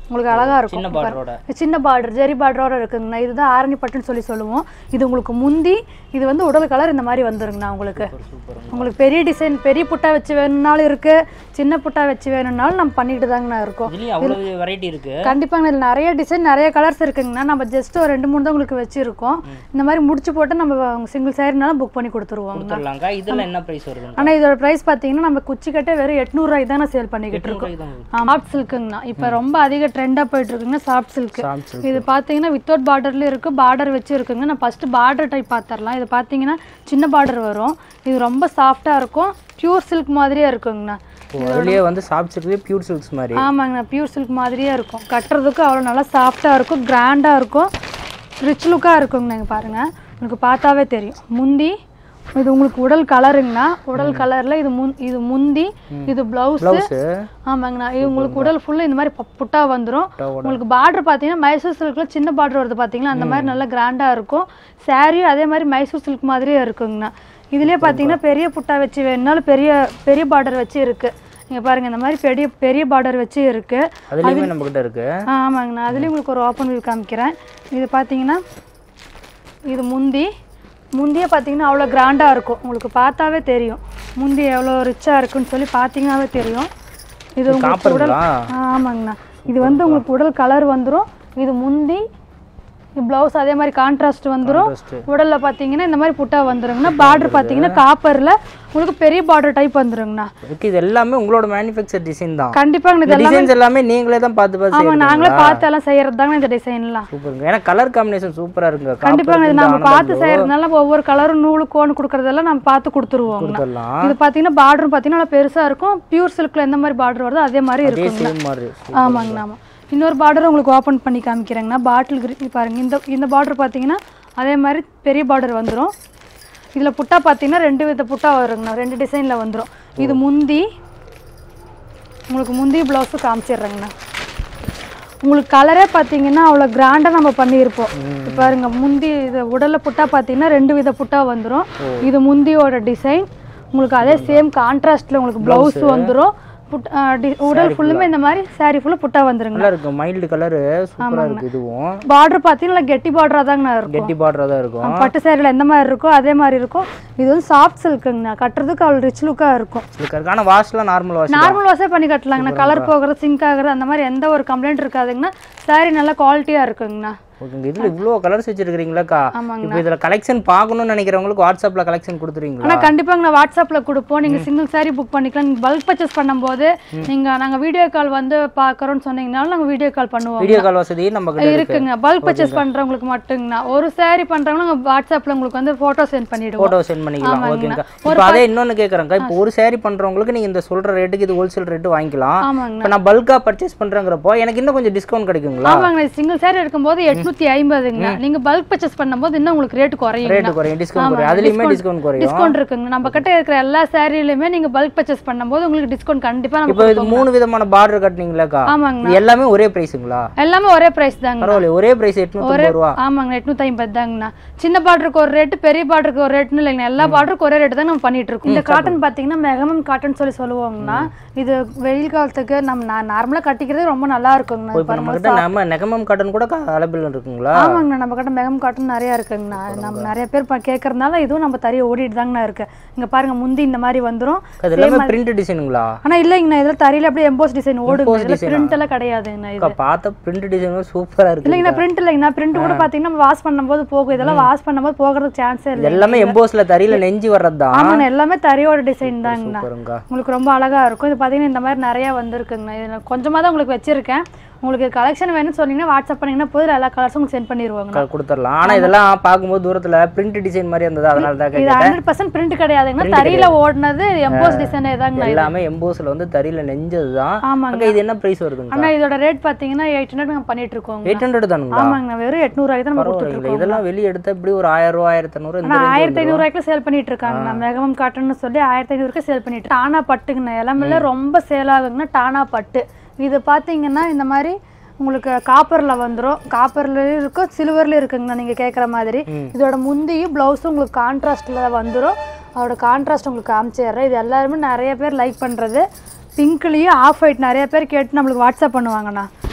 உங்களுக்கு அழகா இருக்கும் சின்ன பார்டரோட சின்ன பார்டர் ஜெரி பார்டரோட இருக்குங்கண்ணா இதுதான் ஆரணி பட்டுன்னு சொல்லி சொல்லுவோம் இது உங்களுக்கு முந்தி இது வந்து உடல் கலர் இந்த மாதிரி வந்துருங்கண்ணா உங்களுக்கு சூப்பர் உங்களுக்கு பெரிய டிசைன் பெரிய புட்டா வச்சு வேணும்னாலும் இருக்கு சின்ன புட்டா வச்சு வேணும்னாலும் நம்ம பண்ணிட்டு தாங்கண்ணா இருக்கோம் இதுலயும் அவ்வளவு வெரைட்டி இருக்கு கண்டிப்பாங்க இதில் நிறைய டிசைன் நிறைய கலர்ஸ் இருக்குங்கண்ணா நம்ம ஜஸ்ட் ஒரு ரெண்டு மூணு தான் உங்களுக்கு வச்சிருக்கோம் இந்த மாதிரி முடிச்சு போட்டு நம்ம சிங்கிள் சாரினாலும் புக் பண்ணி கொடுத்துருவோங்க கொடுத்துடலாங்க இதெல்லாம் என்ன பிரைஸ் வருதுங்க ஆனால் இதோட ப்ரைஸ் பார்த்தீங்கன்னா நம்ம குச்சி கட்டே வெறும் எட்நூறுவாய்க்கு தானே சேல் பண்ணிக்கிட்டு இருக்கோம் எட்நூறு தான் சாஃப்ட் சில்க்குங்கண்ணா இப்போ ரொம்ப அதிக ட்ரெண்டாக போயிட்டு இருக்குங்கன்னா சாஃப்ட் சில்க் சாம்ஸ் இது பார்த்தீங்கன்னா வித்தவுட் பார்டர்ல இருக்கு பார்டர் வச்சு இருக்குங்க நான் ஃபர்ஸ்ட் பார்டர் டைப் பார்த்துடலாம் இது பார்த்தீங்கன்னா சின்ன பார்டர் வரும் இது ரொம்ப சாஃப்டாக இருக்கும் பியூர் சில்க் மாதிரியே இருக்குங்கண்ணா அதுலயே வந்து சாஃப்ட் சில்க்லயே பியூர் சில்க்ஸ் மாதிரி ஆமாங்கண்ணா பியூர் சில்க் மாதிரியே இருக்கும் கட்டுறதுக்கு அவ்வளோ நல்லா சாஃப்டாக இருக்கும் கிராண்டாக இருக்கும் ரிச் லுக்காக இருக்குங்கண்ணா இங்க பாருங்க உங்களுக்கு பார்த்தாவே தெரியும் முந்தி இது உங்களுக்கு உடல் கலருங்கண்ணா உடல் கலரில் இது முன் இது முந்தி இது ப்ளவுஸு பிளவுஸ் ஆமாங்கண்ணா இது உங்களுக்கு உடல் ஃபுல்லு இந்த மாதிரி ப- புட்டா வந்துடும் உங்களுக்கு பார்டர் பார்த்தீங்கன்னா மைசூர் சில்க்ல சின்ன பார்டர் வருது பார்த்தீங்களா அந்த மாதிரி நல்லா கிராண்டாக இருக்கும் சாரியும் அதே மாதிரி மைசூர் சில்க் மாதிரியே இருக்குங்கண்ணா இதுலேயே பார்த்தீங்கன்னா பெரிய புட்டா வச்சு வேணுனாலும் பெரிய பெரிய பார்டர் வச்சு இருக்கு நீங்கள் பாருங்க இந்த மாதிரி பெரிய பெரிய பார்டர் வச்சு இருக்கு அதுலயுமே நம்ம கிட்ட இருக்கு ஆ, ஆமாங்கண்ணா அதுலேயும் உங்களுக்கு ஒரு ஓப்பன் வியூ காமிக்கிறேன் இது பார்த்தீங்கன்னா இது முந்தி முந்தியே பார்த்தீங்கன்னா அவ்வளோ கிராண்டாக இருக்கும் உங்களுக்கு பார்த்தாவே தெரியும் முந்தி எவ்வளோ ரிச்சாக இருக்குன்னு சொல்லி பார்த்தீங்கன்னாவே தெரியும் இது உங்களுக்கு உடல் காப்பருங்களா ஆ, ஆமாங்கண்ணா இது வந்து உங்களுக்கு உடல் கலர் வந்துடும் இது முந்தி ப்ளவுஸ் அதே மாதிரி கான்ட்ராஸ்ட் வந்துடும் Contrast. உடல்ல பார்த்தீங்கன்னா இந்த மாதிரி புட்டா வந்துருங்கண்ணா பார்டர் பார்த்தீங்கன்னா காப்பரில் உங்களுக்கு பெரிய பார்டர் டைப் வந்துருங்கண்ணா ஓகே இது எல்லாமே உங்களோட மேனுஃபேக்சர் டிசைன் தான் கண்டிப்பாங்க இந்த இது டிசைன்ஸ் எல்லாமே நீங்களே தான் பார்த்து பார்த்து ஆமாங்க செய்யறீங்களா? நாங்களே பார்த்து எல்லாம் செய்யறது தாங்க இந்த டிசைன்லாம் சூப்பருங்க ஏன்னா கலர் காம்பினேஷன் சூப்பரா இருக்குங்க கண்டிப்பாங்க இது காப்பருக்கு நம்ம இந்த பார்த்து செய்யறதுனால நம்ம ஒவ்வொரு கலரும் நூலு கோன் கொடுக்கறதெல்லாம் நம்ம பார்த்து கொடுத்துருவோங்க கொடுத்துடலாம் இது பார்த்தீங்கன்னா பார்டரும் பார்த்தீங்கன்னா நல்லா பெருசா இருக்கும் பியூர் சில்க்ல எந்த மாதிரி பார்டர் வருதோ அதே மாதிரி அதே இருக்குங்க சேம் மாதிரி ஆமாங்கண்ணா ஆமாம் இன்னொரு பார்டர் உங்களுக்கு ஓப்பன் பண்ணி காமிக்கிறேங்கண்ணா பாட்டில் கிரீன் பாருங்க இந்த இந்த பார்டர் பார்த்தீங்கன்னா அதே மாதிரி பெரிய பார்டர் வந்துடும் இதில் புட்டா பார்த்தீங்கன்னா ரெண்டு வித புட்டா வருங்கண்ணா ரெண்டு டிசைனில் வந்துடும் இது முந்தி உங்களுக்கு முந்தி ப்ளவுஸு காமிச்சிடுறேங்கண்ணா உங்களுக்கு கலரே பார்த்தீங்கன்னா அவ்வளோ கிராண்டாக நம்ம பண்ணியிருப்போம் இப்ப பாருங்க முந்தி இது உடலில் புட்டா பார்த்தீங்கன்னா ரெண்டு வித புட்டா வந்துடும் இது முந்தியோட டிசைன் உங்களுக்கு அதே சேம் கான்ட்ராஸ்டில் உங்களுக்கு ப்ளவுஸ் வந்துடும் புட் ஆ, டி- உடல் ஃபுல்லுமே இந்த மாதிரி saree ஃபுல்லாக புட்டா வந்துருங்க நல்லா இருக்கு மைல்டு கலர் சூப்பரா இருக்கு இதுவும் பார்டர் பார்த்தீங்கன்னா கெட்டி பார்டராக தாங்கண்ணா இருக்கும் கெட்டி பார்டரா தான் இருக்கும் பட்டு சேரீல எந்த மாதிரி இருக்கோ அதே மாதிரி இருக்கும் இது வந்து சாஃப்ட் சில்க்குங்கண்ணா கட்டுறதுக்கு அவ்வளோ ரிச் லுக்காக இருக்கும் சில்கா இருக்கு ஆனா வாஷ்லாம் நார்மல் வாஷ் நார்மல் வாஷே பண்ணி கட்டலாங்கண்ணா கலர் போகிறது சிங்க் ஆகுறது அந்த மாதிரி எந்த ஒரு கம்ப்ளைண்ட் இருக்காதுங்கண்ணா saree நல்லா குவாலிட்டியாக இருக்குங்கண்ணா ஓகேங்க இதுல இவ்வளோ கலர்ஸ் வச்சிருக்கீங்களாக்கா ஆமாங்க இப்போ இதுல கலெக்ஷன் பார்க்கணும்னு நினைக்கிறவங்களுக்கு வாட்ஸ்அப்ல கலெக்ஷன் கொடுத்துருவீங்களா ஆனால் கண்டிப்பாக நான் வாட்ஸ்அப்பில் கொடுப்போம் நீங்கள் சிங்கிள் saree புக் பண்ணிக்கலாம் நீங்கள் பல்க் பர்ச்சேஸ் பண்ணும்போது நீங்கள் நாங்கள் வீடியோ கால் வந்து பார்க்குறோன்னு சொன்னீங்கனாலும் நாங்கள் வீடியோ கால் பண்ணுவோம் வீடியோ கால் வசதி நம்ம கிட்ட இருக்கு இருக்குங்க பல்க் பர்ச்சேஸ் பண்ணுறவங்களுக்கு மட்டுங்கண்ணா ஒரு saree பண்ணுறவங்க நாங்கள் வாட்ஸ்அப்பில் உங்களுக்கு வந்து ஃபோட்டோ சென்ட் பண்ணிவிடுவோம் போட்டோ சென்ட் பண்ணிக்கலாம் ஓகேங்கா இப்போ அதே இன்னொன்று கேட்குறேங்க்கா இப்போ ஒரு saree பண்றவங்களுக்கு நீங்க இந்த சொல்ற ரேட்டுக்கு இது ஹோல்சேல் ரேட்டு வாங்கிக்கலாம் ஆமாங்கண்ணா இப்போ நான் பல்கா பர்ச்சேஸ் பண்றேங்கிறப்போ எனக்கு இன்னும் கொஞ்சம் டிஸ்கவுண்ட் கிடைக்குங்களா ஆமாங்க சிங்கிள் saree எடுக்கும்போது எட்நூத்தி ஐம்பதுங்கண்ணா நீங்க பல்க் பர்ச்சேஸ் பண்ணும்போது இன்னும் உங்களுக்கு ரேட் குறையும் ரேட்டு குறையும் டிஸ்கவுண்ட் குறையும் அதுலயுமே டிஸ்கவுண்ட் குறையும் டிஸ்கவுண்ட் இருக்குங்க நம்ம கிட்ட இருக்கிற எல்லா சாரிலையுமே நீங்க பல்க் பர்ச்சேஸ் பண்ணும்போது உங்களுக்கு டிஸ்கவுண்ட் கண்டிப்பா நம்ம இப்போ இது மூணு விதமான பார்டர் கட்டினீங்களாக்கா ஆமாங்கண்ணா இது எல்லாமே ஒரே பிரைஸுங்களா எல்லாமே ஒரே பிரைஸ் தாங்க பரவாயில்ல ஒரே பிரைஸ் எட்நூத்தி ரூபா ஆமாங்க எட்நூத்தி ஐம்பது தாங்கண்ணா சின்ன பார்டருக்கு ஒரு ரேட்டு பெரிய பார்டருக்கு ஒரு ரேட்னு இல்லைங்க எல்லா பார்டருக்கும் ஒரே ரேட்டு தான் நம்ம பண்ணிட்டு இருக்கோம் இந்த காட்டன் பாத்தீங்கன்னா மெகமம் காட்டன் சொல்லி சொல்லுவாங்கண்ணா இது வெயில் காலத்துக்கு நம்ம நான் நார்மலா கட்டிக்கிறது ரொம்ப நல்லா இருக்குங்கண்ணா இப்போ நம்ம கிட்ட நம்ம நெகமம் காட்டன் கூட அவைலபிள் இருக்குங்களா ஆமாங்கண்ணா நம்ம கிட்ட மெகம் காட்டன் நிறைய இருக்குங்கண்ணா நம்ம நிறைய பேர் ப- கேட்கறதுனால இதுவும் நம்ம தறிய ஓடிட்டு தாங்கண்ணா இருக்கு இங்க பாருங்க முந்தி இந்த மாதிரி வந்துரும் அது எல்லாமே பிரிண்ட் டிசைனுங்களா ஆனா இல்லைங்கண்ணா இதுல தறியில அப்படியே எம்போஸ் டிசைன் ஓடுங்க Emboss இதுல design-ஆ? பிரிண்ட் எல்லாம் கிடையாதுங்கண்ணா இது அக்கா பார்த்த பிரிண்ட் டிசைன் சூப்பரா இருக்கு இல்லைங்கண்ணா பிரிண்ட் இல்லைங்கண்ணா பிரிண்ட் கூட பாத்தீங்கன்னா நம்ம வாஷ் பண்ணும்போது போகும் இதெல்லாம் வாஷ் பண்ணும்போது போகிறதுக்கு சான்ஸே இல்லை எல்லாமே எம்போஸ்ல தறியில நெஞ்சு வர்றது தான் ஆமாண்ணா எல்லாமே தறியோட டிசைன் தாங்கண்ணா சூப்பருங்க உங்களுக்கு ரொம்ப அழகா இருக்கும் இது பாத்தீங்கன்னா இந்த மாதிரி நிறைய வந்திருக்குங்கண்ணா இதுல கொஞ்சமா தான் உங்களுக்கு வச்சிருக்கேன் உங்களுக்கு கலெக்ஷன் வேணும்னு சொன்னீங்கன்னா வாட்ஸ்அப் பண்ணீங்கன்னா போதும் எல்லா கலர்ஸும் உங்களுக்கு சென்ட் பண்ணிடுவாங்கண்ணா கொடுத்துடலாம் ஆனா இதெல்லாம் பார்க்கும்போது தூரத்துல பிரிண்ட் டிசைன் மாதிரி இருந்தது அதனால தான் இது கேட்டேன் ஹண்ட்ரட் பர்சன்ட் பிரிண்ட் கிடையாதுங்கண்ணா தறியில ஓடுனது எம்போஸ் டிசைன் தாங்கண்ணா எல்லாமே எம்போஸ்ல வந்து தறியில நெஞ்சது தான் ஆமாங்க அக்கா இது என்ன பிரைஸ் வருதுங்க ஆனா இதோட ரேட் பாத்தீங்கன்னா எயிட் ஹண்ட்ரட் நம்ம பண்ணிட்டு இருக்கோம் எயிட் ஹண்ட்ரட் தானுங்களா ஆமாங்கண்ணா வெறும் எட்நூறுவாய்க்கு தான் நம்ம கொடுத்துட்டு பரவாயில்ல இதெல்லாம் வெளியே எடுத்தா இப்படி ஒரு ஆயிரம் ரூபா ஆயிரத்தி ஐநூறு இந்த ஆனா range ஆயிரத்தி ஐநூறுவாய்க்கு சேல் பண்ணிட்டு இருக்காங்கண்ணா மெகமம் காட்டன்னு சொல்லி ஆயிரத்தி ஐநூறுக்கு சேல் பண்ணிட்டு இருக்காங்க. டானா பட்டுங்கண்ணா எல்லாமே ரொம்ப சேல் ஆகுங்கண்ணா டானா பட்டு இது பாத்தீங்கன்னா இந்த மாதிரி உங்களுக்கு காப்பர்ல வந்துரும் காப்பர்லயும் இருக்கும் சில்வர்லயும் இருக்குங்கண்ணா நீங்க கேக்குற மாதிரி இதோட முந்தியும் பிளவுஸும் உங்களுக்கு கான்ட்ராஸ்ட்ல வந்துரும் அதோட கான்ட்ராஸ்ட் உங்களுக்கு காமிச்சிடுறேன் இது எல்லாருமே நிறைய பேர் லைக் பண்றது பிங்க்லேயும் ஆஃப் ஒயிட் நிறைய பேர் கேட்டு நம்மளுக்கு வாட்ஸ்அப் பண்ணுவாங்கண்ணா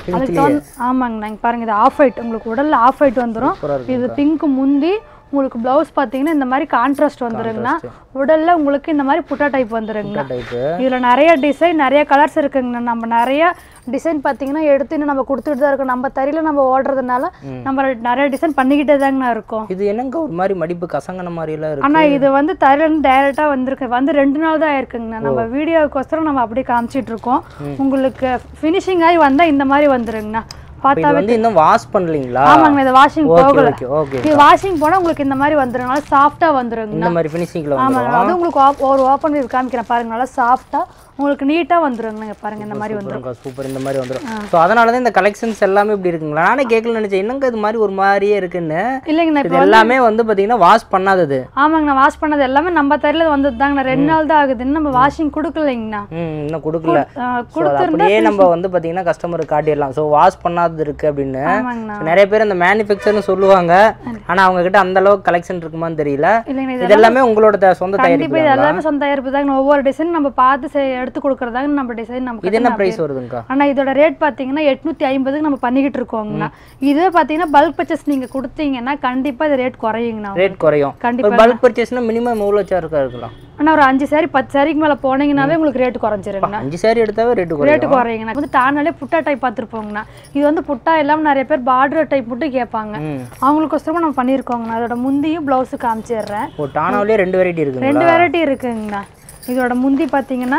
அதுக்கு வந்து ஆமாங்கண்ணா இங்க பாருங்க இது ஆஃப் ஒயிட் உங்களுக்கு உடல்ல ஆஃப் ஒயிட் வந்துடும் இது பிங்க் முந்தி உங்களுக்கு ப்ளவுஸ் பார்த்தீங்கன்னா இந்த மாதிரி கான்ட்ராஸ்ட் வந்துருங்கண்ணா உடல்ல உங்களுக்கு இந்த மாதிரி புட்டா டைப் வந்துருங்கண்ணா டைப்பு இதுல நிறைய டிசைன் நிறைய கலர்ஸ் இருக்குங்கண்ணா நம்ம நிறைய டிசைன் பார்த்தீங்கன்னா எடுத்து இன்னும் நம்ம கொடுத்துட்டு தான் இருக்கோம் நம்ம தறியில நம்ம ஓடுறதுனால நம்ம நிறைய டிசைன் பண்ணிக்கிட்டே தாங்கண்ணா இருக்கோம் இது என்னங்க ஒரு மாதிரி மடிப்பு கசங்கன மாதிரி எல்லாம் இருக்கு ஆனா இது வந்து தரையில டைரக்டா வந்திருக்கு வந்து ரெண்டு நாள் தான் ஆயிருக்குங்கண்ணா நம்ம வீடியோக்கோசரம் நம்ம அப்படியே காமிச்சிட்டு இருக்கோம் உங்களுக்கு ஃபினிஷிங் ஆகி வந்தா இந்த மாதிரி வந்துருங்கண்ணா அப்ப பார்த்தா இது வந்து இன்னும் வாஷ் பண்ணலீங்களா ஆமாங்கண்ணா இது வாஷிங் ஓகே போகல ஓகே ஓகே இது வாஷிங் போனா உங்களுக்கு இந்த மாதிரி வந்துருங்க நல்லா சாஃப்டா வந்துருங்கண்ணா இந்த மாதிரி ஃபினிஷிங்கில் ஆமாங்க வந்துடும் அது உங்களுக்கு op- ஒரு ஓப்பன் இது காமிக்கிறேன் பாருங்க நல்லா சாஃப்டா உங்களுக்கு நீட்டா வந்துருங்க பாருங்க இந்த மாதிரி வந்துரும் சூப்பருங்க சூப்பர் இந்த மாதிரி வந்துடும் ஸோ அதனால தான் இந்த கலெக்ஷன்ஸ் எல்லாமே இப்படி இருக்குங்களா நானே கேட்கல நினைச்சேன் என்னங்க இது மாதிரி ஒரு மாதிரியே இருக்குன்னு இல்லைங்கண்ணா இது எல்லாமே வந்து பார்த்தீங்கன்னா வாஷ் பண்ணாதது ஆமாங்கண்ணா வாஷ் பண்ணது எல்லாமே நம்ம தரையில வந்தது தாங்கண்ணா ரெண்டு நாள் தான் ஆகுதுன்னு நம்ம வாஷிங் கொடுக்கலைங்கண்ணா ம் இன்னும் கொடுக்கல ஆ, So, அது அப்படியே நம்ம வந்து பார்த்தீங்கன்னா கஸ்டமருக்கு காட்டிடலாம் ஸோ வாஷ் பண்ணாதது இருக்கு அப்படின்னு ஆமாங்கண்ணா So, நிறைய பேர் அந்த மேனுஃபேக்சர்னு சொல்லுவாங்க ஆனா அவங்க கிட்ட அந்த அளவுக்கு கலெக்ஷன் இருக்குமான்னு தெரியல இல்லைங்கண்ணா இது இது எல்லாமே உங்களோட த- சொந்த கண்டிப்பா தயாரிப்பு இது எல்லாமே சொந்த தயாரிப்பு தாங்க ஒவ்வொரு டிசைன் நம்ம பார்த்து செய்- எடுத்து கொடுக்கறதாங்க நம்ம டிசைன் நமக்கு இது என்ன பிரைஸ் வருதுங்கக்கா ஆனா இதோட ரேட் பாத்தீங்கன்னா எட்நூத்தி ஐம்பதுக்கு நம்ம பண்ணிக்கிட்டு இருக்கோங்கண்ணா இதுவே பாத்தீங்கன்னா பல்க் பர்ச்சேஸ் நீங்க கொடுத்தீங்கன்னா கண்டிப்பா இது ரேட் குறையுங்கண்ணா ரேட் குறையும் கண்டிப்பா ஒரு பல்க் பர்ச்சேஸ்னா மினிமம் எவ்வளோ சார்க்கா இருக்கலாம் ஆனா ஒரு அஞ்சு சாரி பத்து சாரிக்கு மேல போனீங்கன்னாவே உங்களுக்கு ரேட் குறைஞ்சிருங்கண்ணா அஞ்சு சாரி எடுத்தாவே ரேட்டு குறையும் ரேட்டு குறையுங்கண்ணா வந்து டானாலே புட்டா டைப் பார்த்துருப்போங்கண்ணா இது வந்து புட்டா இல்லாம நிறைய பேர் பார்டர் டைப் மட்டும் கேட்பாங்க ம் அவங்களுக்கோசரமா நம்ம பண்ணியிருக்கோங்கண்ணா அதோட முந்தியும் பிளவுஸு காமிச்சிடுறேன் ஓ டானாவிலே ரெண்டு வெரைட்டி இருக்குங்களா ரெண்டு வெரைட்டி இருக்குங்கண்ணா இதோட முந்தி பார்த்தீங்கன்னா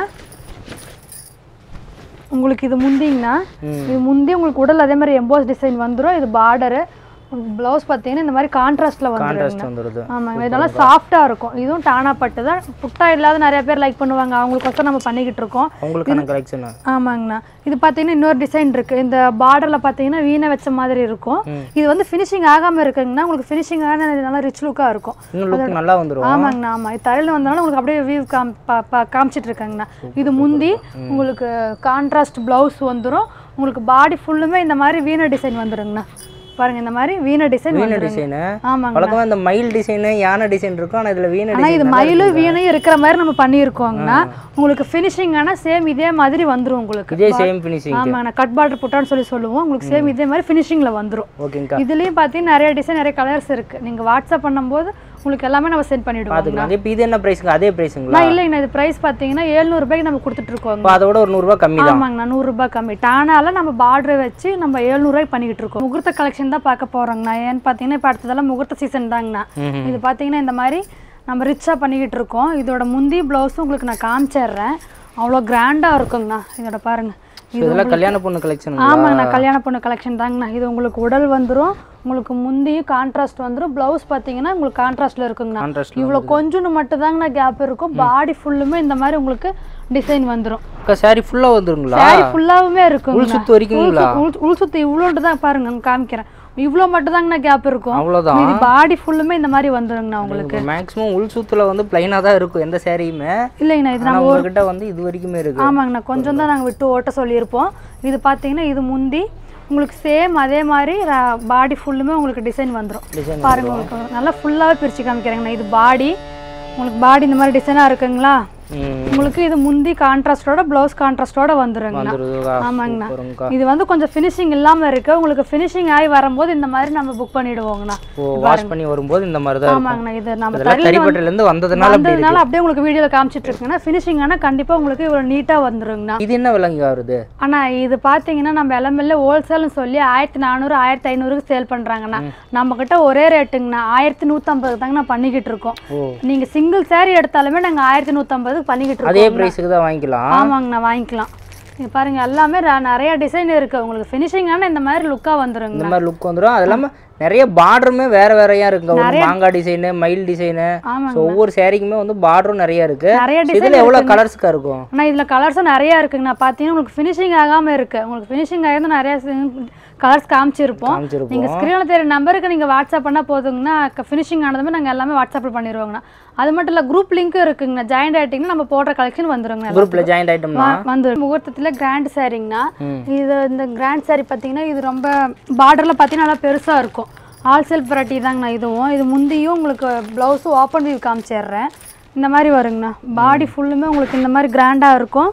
உங்களுக்கு இது முந்திங்கண்ணா இது முந்தி உங்களுக்கு உடல் அதே மாதிரி எம்போஸ் டிசைன் வந்துரும் இது பார்டரு ப்ளவுஸ் பார்த்தீங்கன்னா இந்த மாதிரி கான்ட்ராஸ்ட்ல வந்துருங்க கான்ட்ராஸ்ட் வந்துடுது ஆமாங்க இதெல்லாம் சாஃப்டா இருக்கும் இதுவும் டானா பட்டு தான் புட்டா இல்லாத நிறைய பேர் லைக் பண்ணுவாங்க அவங்களுக்கோசரம் நம்ம பண்ணிக்கிட்டு இருக்கோம் உங்களுக்கான கலெக்ஷன் ஆமாங்கண்ணா இது பார்த்தீங்கன்னா இன்னொரு டிசைன் இருக்கு இந்த பார்டர்ல பார்த்தீங்கன்னா வீணை வச்ச மாதிரி இருக்கும் இது வந்து ஃபினிஷிங் ஆகாம இருக்குங்கண்ணா உங்களுக்கு ஃபினிஷிங் ஆன நல்லா ரிச் லுக்கா இருக்கும் இன்னும் லுக் நல்லா வந்துடும் ஆமாங்கண்ணா ஆமா இது தரையில் வந்தாலும் உங்களுக்கு அப்படியே வியூ காம் பா- பா- காமிச்சிட்டு இருக்காங்கண்ணா இது முந்தி உங்களுக்கு கான்ட்ராஸ்ட் பிளவுஸ் வந்துரும் உங்களுக்கு பாடி ஃபுல்லுமே இந்த மாதிரி வீணை டிசைன் வந்துருங்கண்ணா பாருங்க இந்த மாதிரி வீணை டிசைன் வீணை வந்துருங்க டிசைனு ஆமாங்க வழக்கமா இந்த மயில் டிசைனு யானை டிசைன் இருக்கும் ஆனா இதுல வீணை ஆனா இது டிசைன் மயிலும் வீணையும் இருக்கிற மாதிரி நம்ம பண்ணியிருக்கோங்கண்ணா உங்களுக்கு ஃபினிஷிங் ஆனா சேம் இதே மாதிரி வந்துரும் உங்களுக்கு இதே சேம் ஃபினிஷிங் ஆமாங்கண்ணா கட் பார்டர் புட்டான்னு சொல்லி சொல்லுவோம் உங்களுக்கு சேம் இதே மாதிரி ஃபினிஷிங்ல வந்துரும் ஓகேங்கக்கா இதுலயும் பார்த்தீங்கன்னா நிறைய டிசைன் நிறைய கலர்ஸ் இருக்கு நீங்க வாட்ஸ்அப் பண்ணும்போது உங்களுக்கு எல்லாமே நம்ம சென்ட் பண்ணிடுவோம் பாத்துக்கலாம் இப்போ இது என்ன பிரைஸுங்க அதே பிரைஸுங்களா நான் இல்லைங்கண்ணா இது ப்ரைஸ் பார்த்தீங்கன்னா ஏழ்நூறு ரூபாய்க்கு நம்ம கொடுத்துட்டு இருக்கோங்க இப்போ அதோட ஒரு நூறுரூவா கம்மி தான் ஆமாங்கண்ணா நூறுரூபா கம்மி டானால நம்ம பார்டர் வச்சு நம்ம ஏழ்நூறுவாய்க்கு பண்ணிக்கிட்டு இருக்கோம் முகூர்த்த கலெக்ஷன் தான் பார்க்க போறோங்கண்ணா ஏன்னு பார்த்தீங்கன்னா இப்போ அடுத்ததெல்லாம் முகூர்த்த சீசன் தாங்கண்ணா இது பார்த்தீங்கன்னா இந்த மாதிரி நம்ம ரிச்சாக பண்ணிக்கிட்டு இருக்கோம் இதோட முந்தி ப்ளவுஸும் உங்களுக்கு நான் காமிச்சிடுறேன் அவ்வளோ கிராண்டாக இருக்குங்கண்ணா இதோட பாருங்க So, இதெல்லாம் கல்யாண பொண்ணு கலெக்ஷன் ஆமாங்கண்ணா கல்யாண பொண்ணு கலெக்ஷன் தாங்கண்ணா இது உங்களுக்கு உடல் வந்துரும் உங்களுக்கு முந்தியும் கான்ட்ராஸ்ட் வந்துரும் ப்ளவுஸ் பார்த்தீங்கன்னா உங்களுக்கு கான்ட்ராஸ்ட்ல இருக்குங்கண்ணா கான்ட்ராஸ்ட் இவ்வளோ கொஞ்சோண்டு மட்டும் தாங்கண்ணா கேப் இருக்கும் பாடி ஃபுல்லுமே இந்த மாதிரி உங்களுக்கு டிசைன் வந்துரும் அக்கா சாரி ஃபுல்லா வந்துருங்களா சாரி ஃபுல்லாவே இருக்குங்க உள் சுத்து வரைக்குங்களா உள் சுத்து இவ்வளோண்டு தான் பாருங்க அங்க காமிக்கிறேன் இவ்வளோ மட்டும் தாங்கண்ணா கேப் இருக்கும் அவ்வளோதான் இது பாடி ஃபுல்லுமே இந்த மாதிரி வந்துருங்கண்ணா உங்களுக்கு மேக்ஸிமம் உள் சுத்துல வந்து பிளைனா தான் இருக்கும் எந்த சாரியுமே இல்லைங்கண்ணா இது ஆனா உங்ககிட்ட வந்து இது வரைக்குமே இருக்கு ஆமாங்கண்ணா கொஞ்சம் தான் நாங்கள் விட்டு ஓட்ட சொல்லியிருப்போம் இது பார்த்தீங்கன்னா இது முந்தி உங்களுக்கு சேம் அதே மாதிரி பாடி ஃபுல்லுமே உங்களுக்கு டிசைன் வந்துரும் Design பாருங்க உங்களுக்கு நல்லா ஃபுல்லாகவே பிரித்து காமிக்கிறேங்கண்ணா இது பாடி உங்களுக்கு பாடி இந்த மாதிரி டிசைனாக இருக்குங்களா ம் உங்களுக்கு இது முந்தி கான்ட்ராஸ்டோட ப்ளவுஸ் கான்ட்ராஸ்டோட வந்துருங்கண்ணா வந்துருதுக்கா ஆமாங்கண்ணா சூப்பருங்கக்கா இது வந்து கொஞ்சம் ஃபினிஷிங் இல்லாம இருக்கு உங்களுக்கு ஃபினிஷிங் ஆகி வரும்போது இந்த மாதிரி நம்ம புக் பண்ணிடுவோங்கண்ணா ஓ வாஷ் பண்ணி வரும்போது இந்த மாதிரி தான் இருக்கும் ஆமாங்கண்ணா இது நம்ம இதெல்லாம் தறிப்பட்டில இருந்து வந்ததுனால அப்படி இருக்கு வந்ததுனால அப்படியே உங்களுக்கு வீடியோல காமிச்சிட்டு இருக்குங்கன்னா ஃபினிஷிங் ஆனா கண்டிப்பா உங்களுக்கு இவ்வளவு நீட்டா வந்துருங்கண்ணா இது என்ன விலங்கு வருது ஆனா இது பாத்தீங்கன்னா நம்ம எலமெல்ல ஹோல்சேல்னு சொல்லி ஆயிரத்தி நானூறு ஆயிரத்தி ஐநூறுக்கு சேல் பண்றாங்கண்ணா நம்ம கிட்ட ஒரே ரேட்டுங்கண்ணா ஆயிரத்தி நூத்தம்பது தாங்க நான் பண்ணிக்கிட்டு இருக்கோம் ஓ நீங்க சிங்கிள் saree எடுத்தாலுமே நாங்க ஆயிரத்தி நூத்தம்பதுக்கு பண்ணிக்கிட்டு அதே இருக்கோம் பிரைஸுக்கு தான் வாங்கிக்கலாம் ஆமாங்கண்ணா வாங்கிக்கலாம் இங்க பாருங்க எல்லாமே ர- நிறைய டிசைன் இருக்கு உங்களுக்கு ஃபினிஷிங்கான இந்த மாதிரி லுக்கா வந்துருங்க இந்த மாதிரி லுக் வந்துடும் அது இல்லாம நிறைய பார்டருமே வேற வேறையா இருக்குங்க ஒரு மாங்காய் டிசைனு மயில் டிசைனு ஆமாங்க ஒவ்வொரு சாரிக்குமே வந்து பார்டரும் நிறைய இருக்கு நிறைய So, டிசைன் இதுல எவ்வளவு கலர்ஸ்க்கா இருக்கும் ஆனா இதுல கலர்ஸும் நிறைய இருக்குங்கண்ணா பாத்தீங்கன்னா உங்களுக்கு ஃபினிஷிங் ஆகாம இருக்கு உங்களுக்கு ஃபினிஷிங் ஆகிருந்து நிறைய கலர்ஸ் காமிச்சிருப்போம் காமிச்சிருப்போம் நீங்க ஸ்க்ரீன்ல தெரிய நம்பருக்கு நீங்க வாட்ஸ்அப் பண்ணா போதுங்கண்ணா ஃபினிஷிங் ஆனதுமே நாங்க எல்லாமே வாட்ஸ்அப்ல பண்ணிடுவோங்கண்ணா அது மட்டும் இல்ல குரூப் லிங்க் இருக்குங்கண்ணா ஜாயின் ஆயிட்டீங்கன்னா நம்ம போடுற கலெக்ஷன் வந்துருங்கண்ணா குரூப்ல ஜாயின் ஆயிட்டோம்னா வந்து முகூர்த்தத்துல கிராண்ட் சாரிங்கண்ணா ம். இது இந்த கிராண்ட் சாரி பாத்தீங்கன்னா இது ரொம்ப பார்டர்ல பாத்தீங்கன்னா நல்லா பெருசா இருக்கும் ஆல் செல்ஃப் வெரைட்டி தாங்கண்ணா இதுவும் இது முந்தியும் உங்களுக்கு ப்ளவுஸும் ஓப்பன் வியூ காமிச்சிடுறேன் இந்த மாதிரி வருங்கண்ணா பாடி ஃபுல்லுமே உங்களுக்கு இந்த மாதிரி கிராண்டாக இருக்கும்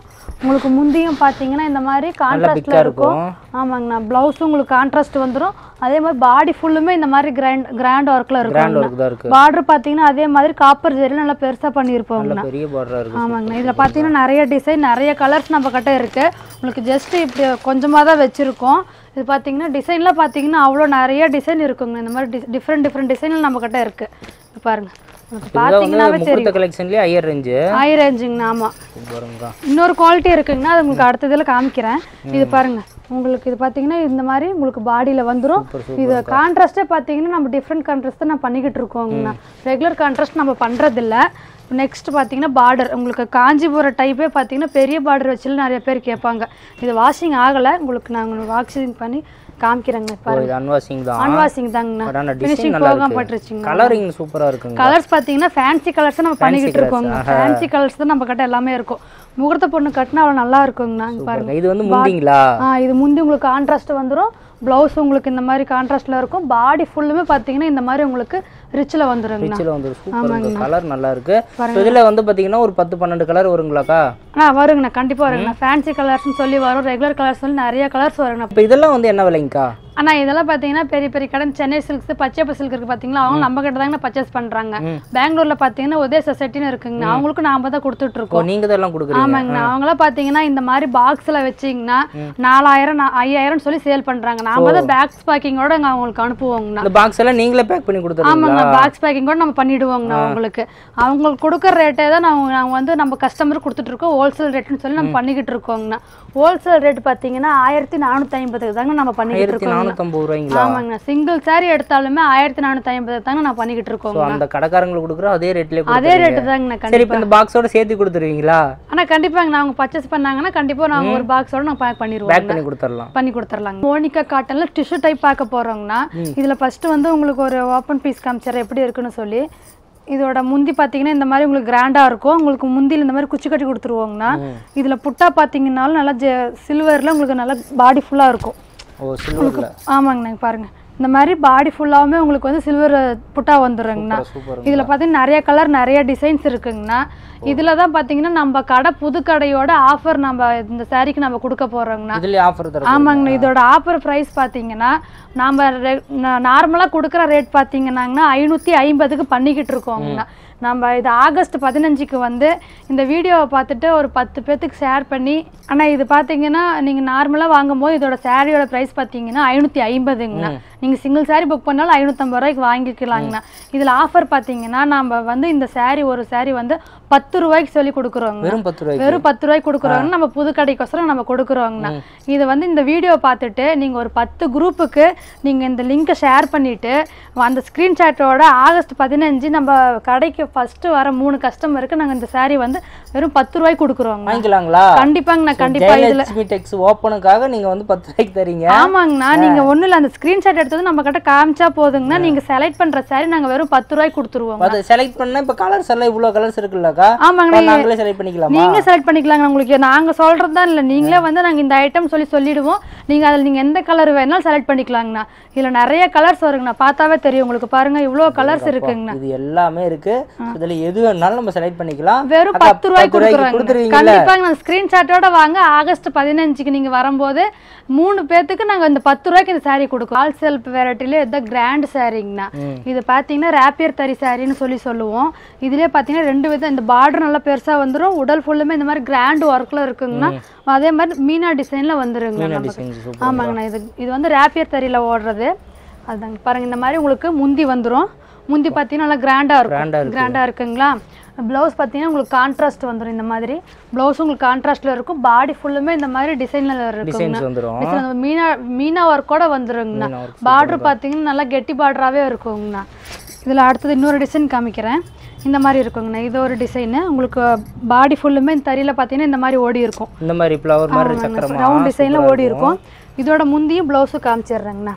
உங்களுக்கு முந்தியும் பார்த்தீங்கன்னா இந்த மாதிரி பிக்கா கான்ட்ராஸ்டில் இருக்கும் இருக்கும் ஆமாங்கண்ணா ப்ளவுஸும் உங்களுக்கு கான்ட்ராஸ்ட் வந்துடும் அதே மாதிரி பாடி ஃபுல்லுமே இந்த மாதிரி கிராண்ட் கிராண்ட் ஒர்க்கில் கிராண்ட் இருக்கும் ஒர்க் தான் இருக்கு பார்டர் பார்த்தீங்கன்னா அதே மாதிரி காப்பர் ஜெரி நல்லா பெருசாக பண்ணியிருப்போங்கண்ணா நல்ல பெரிய பார்டரா இருக்கு ஆமாங்கண்ணா இதில் பார்த்தீங்கன்னா நிறைய டிசைன் நிறைய கலர்ஸ் நம்ம கிட்ட இருக்கு உங்களுக்கு ஜஸ்ட் இப்படி கொஞ்சமாக தான் வச்சுருக்கோம் இது பார்த்தீங்கன்னா டிசைனில் பார்த்தீங்கன்னா அவ்வளோ நிறைய டிசைன் இருக்குங்க இந்த மாதிரி டிஃப்ரெண்ட் டிஃப்ரெண்ட் டிசைனில் நம்ம கிட்ட இருக்கு இது பாருங்க உங்களுக்கு இதுதான் வந்து பார்த்தீங்கன்னாவே முகூர்த்த கலெக்ஷன்லயே ஹையர் ரேஞ்சு ஹை ரேஞ்சுங்கண்ணா ஆமாம் பாருங்க இன்னொரு குவாலிட்டி இருக்குங்கண்ணா அது உங்களுக்கு அடுத்த இதில் காமிக்கிறேன் இது பாருங்க உங்களுக்கு இது பார்த்தீங்கன்னா இந்த மாதிரி உங்களுக்கு பாடியில் வந்துடும் இது கான்ட்ராஸ்ட்டே பார்த்தீங்கன்னா நம்ம டிஃப்ரெண்ட் கான்ட்ராஸ்ட் தான் நான் பண்ணிக்கிட்டு இருக்கோங்கண்ணா ரெகுலர் கான்ட்ராஸ்ட் நம்ம பண்ணுறதில்ல நெக்ஸ்ட் பார்த்தீங்கன்னா பார்டர் உங்களுக்கு காஞ்சிபுரம் டைப்பே பார்த்தீங்கன்னா பெரிய பார்டர் வச்சுல நிறைய பேர் கேட்பாங்க இது வாஷிங் ஆகலை உங்களுக்கு நாங்கள் வாஷிங் பண்ணி காமிக்கிறேங்க ஓ, பாருங்க இது அன்வாஷிங் தான் அன்வாஷிங் தாங்கண்ணா பட் ஆனா டிசைன் ஃபினிஷிங் நல்லா போகாம இருக்கு பட்டுருச்சுங்க கலரிங் சூப்பரா இருக்குங்க கலர்ஸ் பார்த்தீங்கன்னா ஃபேன்சி கலர்ஸ் நம்ம பண்ணிக்கிட்டு colours, இருக்கோங்க ஃபேன்சி கலர்ஸ் தான் நம்ம கிட்ட எல்லாமே இருக்கும் முகூர்த்த பொண்ணு கட்டினா அவ்வளோ நல்லா இருக்குங்கண்ணா இங்க பாருங்க பாருங்க இது வந்து முந்திங்களா ஆ இது முந்தி உங்களுக்கு கான்ட்ராஸ்ட் வந்துடும் ப்ளவுஸ் உங்களுக்கு இந்த மாதிரி கான்ட்ராஸ்ட்ல இருக்கும் பாடி ஃபுல்லுமே பார்த்தீங்கன்னா இந்த மாதிரி உங்களுக்கு ரிச்சில் வந்துருங்கண்ணா ரிச்சில் வந்து சூப்பர் கலர் நல்லா இருக்கு So, இதுல வந்து பாத்தீங்கன்னா ஒரு பத்து பன்னெண்டு கலர் வருங்களாக்கா ஆ வருங்கண்ணா கண்டிப்பாக வருங்கண்ணா ஃபேன்சி கலர்ஸ்னு சொல்லி வரும் ரெகுலர் கலர்ஸ் சொல்லி நிறைய கலர்ஸ் வருங்கண்ணா இப்போ இதெல்லாம் வந்து என்ன விலைங்கக்கா ஆனா இதெல்லாம் பார்த்தீங்கன்னா பெரிய பெரிய கடை சென்னை சில்க்ஸ் பச்சைப்ப சில்க் இருக்கு பார்த்தீங்களா அவங்க நம்ம கிட்ட தாங்க பர்ச்சேஸ் பண்றாங்க பெங்களூர்ல பார்த்தீங்கன்னா உதய சொசைட்டின்னு இருக்குங்கண்ணா அவங்களுக்கும் நாம தான் கொடுத்துட்டு ஓ இருக்கோம் நீங்க தான் எல்லாம் கொடுக்குறீங்க ஆமாங்கண்ணா அவங்களாம் பார்த்தீங்கன்னா இந்த மாதிரி பாக்ஸில் வச்சிங்கன்னா நாலாயிரம் நா- ஐயாயிரம் சொல்லி சேல் பண்றாங்க நாம தான் பேக்ஸ் பேக்கிங்கோட அங்க அவங்களுக்கு அனுப்புவோங்கண்ணா இந்த பாக்ஸ் எல்லாம் நீங்களே பேக் பண்ணி கொடுத்துருவீங்களா ஆமாங்க பாக்ஸ் பேக்கிங் கூட நம்ம பண்ணிடுவோங்கண்ணா உங்களுக்கு அவங்களுக்கு கொடுக்குற ரேட்டே தான் நாங்கள் நாங்கள் வந்து நம்ம கஸ்டமர் கொடுத்துட்டு இருக்கோம் ஹோல்சேல் ரேட்னு சொல்லி நம்ம பண்ணிக்கிட்டு இருக்கோங்கண்ணா ஹோல்சேல் ரேட் பார்த்தீங்கன்னா ஆயிரத்தி நானூற்றி ஐம்பதுக்கு தாங்க நம்ம பண்ணிக்கிட்டு ஆயிரத்தி இருக்கோம் நானூற்றம்பது ரூபாய்ங்களா ஆமாங்கண்ணா சிங்கிள் saree எடுத்தாலுமே ஆயிரத்தி நானூற்றி ஐம்பது தாங்க நான் பண்ணிக்கிட்டு ஸோ இருக்கோங்க அந்த கடைக்காரங்களுக்கு கொடுக்குற அதே ரேட்லேயே அதே ரேட்டு தாங்கண்ணா சரி கண்டிப்பாக இப்போ இந்த பாக்ஸோட சேர்த்து கொடுத்துருவீங்களா ஆனால் கண்டிப்பாங்க அவங்க பர்ச்சேஸ் பண்ணாங்கன்னா கண்டிப்பாக நாங்கள் ஒரு பாக்ஸோட நான் பேக் பண்ணிடுவோம் பேக் பண்ணி கொடுத்துடலாம் பண்ணி கொடுத்துர்லாங்க மோனிகா காட்டன்ல டிஷ்யூ டைப் பார்க்க போறோங்கண்ணா இதுல ஃபர்ஸ்ட் வந்து உங்களுக்கு ஒரு ஓப்பன் பீஸ் காமிச்சர் எப்படி இருக்குன்னு சொல்லி இதோட முந்தி பார்த்தீங்கன்னா இந்த மாதிரி உங்களுக்கு கிராண்டாக இருக்கும் உங்களுக்கு முந்தியில் இந்த மாதிரி குச்சி கட்டி கொடுத்துருவோங்கண்ணா இதில் புட்டா பார்த்தீங்கன்னாலும் நல்லா ஜெ சில்வரில் உங்களுக்கு நல்லா பாடி ஃபுல்லாக இருக்கும் ஓ சில்வரில் ஆமாங்கண்ணா பாருங்க இந்த மாதிரி பாடி ஃபுல்லாவுமே உங்களுக்கு வந்து சில்வர் புட்டா வந்துருங்கண்ணா சூப்பர் இதில் பார்த்தீங்கன்னா நிறைய கலர் நிறைய டிசைன்ஸ் இருக்குங்கண்ணா இதில் தான் பார்த்தீங்கன்னா நம்ம கடை புது கடையோட ஆஃபர் நம்ம இந்த சாரிக்கு நம்ம கொடுக்க போகிறோங்கண்ணா இதுலேயே ஆஃபர் தர ஆமாங்கண்ணா இதோட ஆஃபர் ப்ரைஸ் பார்த்தீங்கன்னா நாம் நார்மலாக கொடுக்குற ரேட் பார்த்தீங்கன்னாங்கண்ணா ஐநூற்றி ஐம்பதுக்கு பண்ணிக்கிட்டு இருக்கோங்கண்ணா நம்ம இது ஆகஸ்ட் பதினஞ்சுக்கு வந்து இந்த வீடியோவை பார்த்துட்டு ஒரு பத்து பேர்த்துக்கு ஷேர் பண்ணி ஆனால் இது பார்த்தீங்கன்னா நீங்கள் நார்மலாக வாங்கும்போது இதோட சாரியோட ப்ரைஸ் பார்த்தீங்கன்னா ஐநூற்றி ஐம்பதுங்கண்ணா நீங்கள் சிங்கிள் saree புக் பண்ணாலும் ஐநூற்றம்பது ரூபாய்க்கு வாங்கிக்கலாங்கண்ணா இதில் ஆஃபர் பார்த்தீங்கன்னா நம்ம வந்து இந்த saree ஒரு saree வந்து பத்து ரூபாய்க்கு சொல்லி கொடுக்குறோங்க வெறும் பத்து ரூபாய்க்கு வெறும் பத்து ரூபாய்க்கு கொடுக்குறோங்க நம்ம புது கடைக்கோசரம் நம்ம கொடுக்குறோங்கண்ணா இது வந்து இந்த வீடியோ பார்த்துட்டு நீங்கள் ஒரு பத்து குரூப்புக்கு நீங்கள் இந்த லிங்கை ஷேர் பண்ணிவிட்டு அந்த ஸ்க்ரீன்ஷாட்டோட ஆகஸ்ட் பதினஞ்சு நம்ம கடைக்கு ஃபஸ்ட்டு வர மூணு கஸ்டமருக்கு நாங்கள் இந்த saree வந்து வெறும் பத்து ரூபாய்க்கு கொடுக்குறோங்க வாங்கிக்கலாங்களா கண்டிப்பாங்கண்ணா கண்டிப்பாக இதில் ஜெயலட்சுமி டெக்ஸ் ஓப்பனுக்காக நீங்க வந்து பத்து ரூபாய்க்கு தரீங்க ஆமாங்கண்ணா நீங்க ஒண்ணும் இல்ல அந்த ஸ்கிரீன்ஷாட் எடுத்தது நம்ம கிட்ட காமிச்சா போதுங்கண்ணா நீங்க செலக்ட் பண்ற saree நாங்க வெறும் பத்து ரூபாய்க்கு கொடுத்துருவோம் அது செலக்ட் பண்ணா இப்ப கலர்ஸ் எல்லாம் இவ்வளோ கலர்ஸ் இருக்குல்லக்கா ஆமாங்கண்ணா அப்ப நாங்களே செலக்ட் பண்ணிக்கலாமா நீங்க செலக்ட் பண்ணிக்கலாங்க உங்களுக்கு நாங்க சொல்றது தான் இல்ல நீங்களே வந்து நாங்க இந்த ஐட்டம் சொல்லி சொல்லிடுவோம் நீங்க அதுல நீங்க எந்த கலர் வேணாலும் செலக்ட் பண்ணிக்கலாங்கண்ணா இதுல நிறைய கலர்ஸ் வருங்கண்ணா பார்த்தாவே தெரியும் உங்களுக்கு பாருங்க இவ்ளோ கலர்ஸ் இருக்குங்கண்ணா இது எல்லாமே இருக்கு இதுல எது வேணாலும் நம்ம செலக்ட் பண்ணிக்கலாம் வெறும் அக்கா, பத்து ரூபாய்க்கு கொடுக்குறாங்க கொடுத்துருவீங்கல்ல கண்டிப்பாங்க நான் ஸ்கிரீன்ஷாட்டோட வாங்க ஆகஸ்ட் பதினஞ்சுக்கு நீங்க வரும்போது மூணு பேர்த்துக்கு நாங்க இந்த பத்து ரூபாய்க்கு இந்த saree கொடுக்கோம் ஆல் செல்ஃப் வெரைட்டிலே இதுதான் கிராண்ட் சாரீங்கண்ணா இது பார்த்தீங்கன்னா ரேப்பியர் தறி சாரின்னு சொல்லி சொல்லுவோம் இதுலயே பார்த்தீங்கன்னா ரெண்டு விதம் இந்த பார்டர் நல்லா பெருசா வந்துரும் உடல் ஃபுல்லுமே இந்த மாதிரி கிராண்ட் ஒர்க்ல இருக்குங்கண்ணா அதே மாதிரி மீனா டிசைன்ல வந்துருங்க நமக்கு டிசைன்ஸ் சூப்பர் ஆமாங்கண்ணா இது இது வந்து ரேப்பியர் தறியில ஓடுறது அதுதாங்க பாருங்க இந்த மாதிரி உங்களுக்கு முந்தி வந்துரும் முந்தி பார்த்தீங்கன்னா நல்லா கிராண்டா Grand ஆ இருக்கும் இருக்கு. கிராண்டா இருக்குங்களா ப்ளவுஸ் பார்த்தீங்கன்னா உங்களுக்கு கான்ட்ராஸ்ட் வந்துரும் இந்த மாதிரி ப்ளவுஸ் உங்களுக்கு கான்ட்ராஸ்ட்ல இருக்கும் பாடி ஃபுல்லுமே இந்த மாதிரி டிசைன்ல இருக்குங்க டிசைன்ஸ் வந்துரும் Design வந்து மீனா மீனா ஒர்க்கோட வந்துருங்கண்ணா மீனா work பார்டர் பார்த்தீங்கன்னா நல்லா கெட்டி பார்டராகவே இருக்குங்கண்ணா இதில் அடுத்தது இன்னொரு டிசைன் காமிக்கிறேன் இந்த மாதிரி இருக்குங்கண்ணா இது ஒரு டிசைனு உங்களுக்கு பாடி ஃபுல்லுமே இந்த தறியில் பார்த்தீங்கன்னா இந்த மாதிரி ஓடி இருக்கும் இந்த மாதிரி ஃப்ளவர் மாதிரி சக்கரமா ரவுண்ட் டிசைனில் ஓடி இருக்கும் இதோட முந்தியும் ப்ளவுஸும் காமிச்சிடுறேங்கண்ணா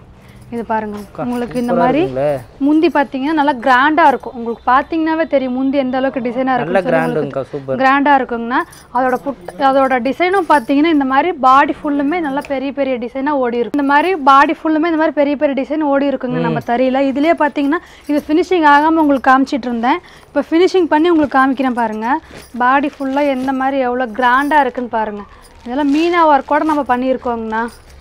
இது பாருங்க உங்களுக்கு இந்த மாதிரி இருக்குங்களே. முந்தி பார்த்தீங்கன்னா நல்லா கிராண்டாக இருக்கும் உங்களுக்கு பார்த்தீங்கன்னாவே தெரியும் முந்தி எந்த அளவுக்கு டிசைனாக நல்ல இருக்கும் கிராண்டுங்கக்கா சூப்பர் கிராண்டாக இருக்குங்கண்ணா அதோட புட் அதோட டிசைனும் பார்த்தீங்கன்னா இந்த மாதிரி பாடி ஃபுல்லுமே நல்லா பெரிய பெரிய டிசைனாக ஓடி இருக்கும் இந்த மாதிரி பாடி ஃபுல்லுமே இந்த மாதிரி பெரிய பெரிய டிசைன் ஓடி இருக்குங்க நம்ம தறியில் இதுலேயே பார்த்தீங்கன்னா இது ஃபினிஷிங் ஆகாமல் உங்களுக்கு காமிச்சிட்டு இருந்தேன் இப்போ ஃபினிஷிங் பண்ணி உங்களுக்கு காமிக்கிறேன் பாருங்கள் பாடி ஃபுல்லாக எந்த மாதிரி எவ்வளோ கிராண்டாக இருக்குன்னு பாருங்கள் இதெல்லாம் மீனா ஒர்க்கோட நம்ம பண்ணியிருக்கோங்கண்ணா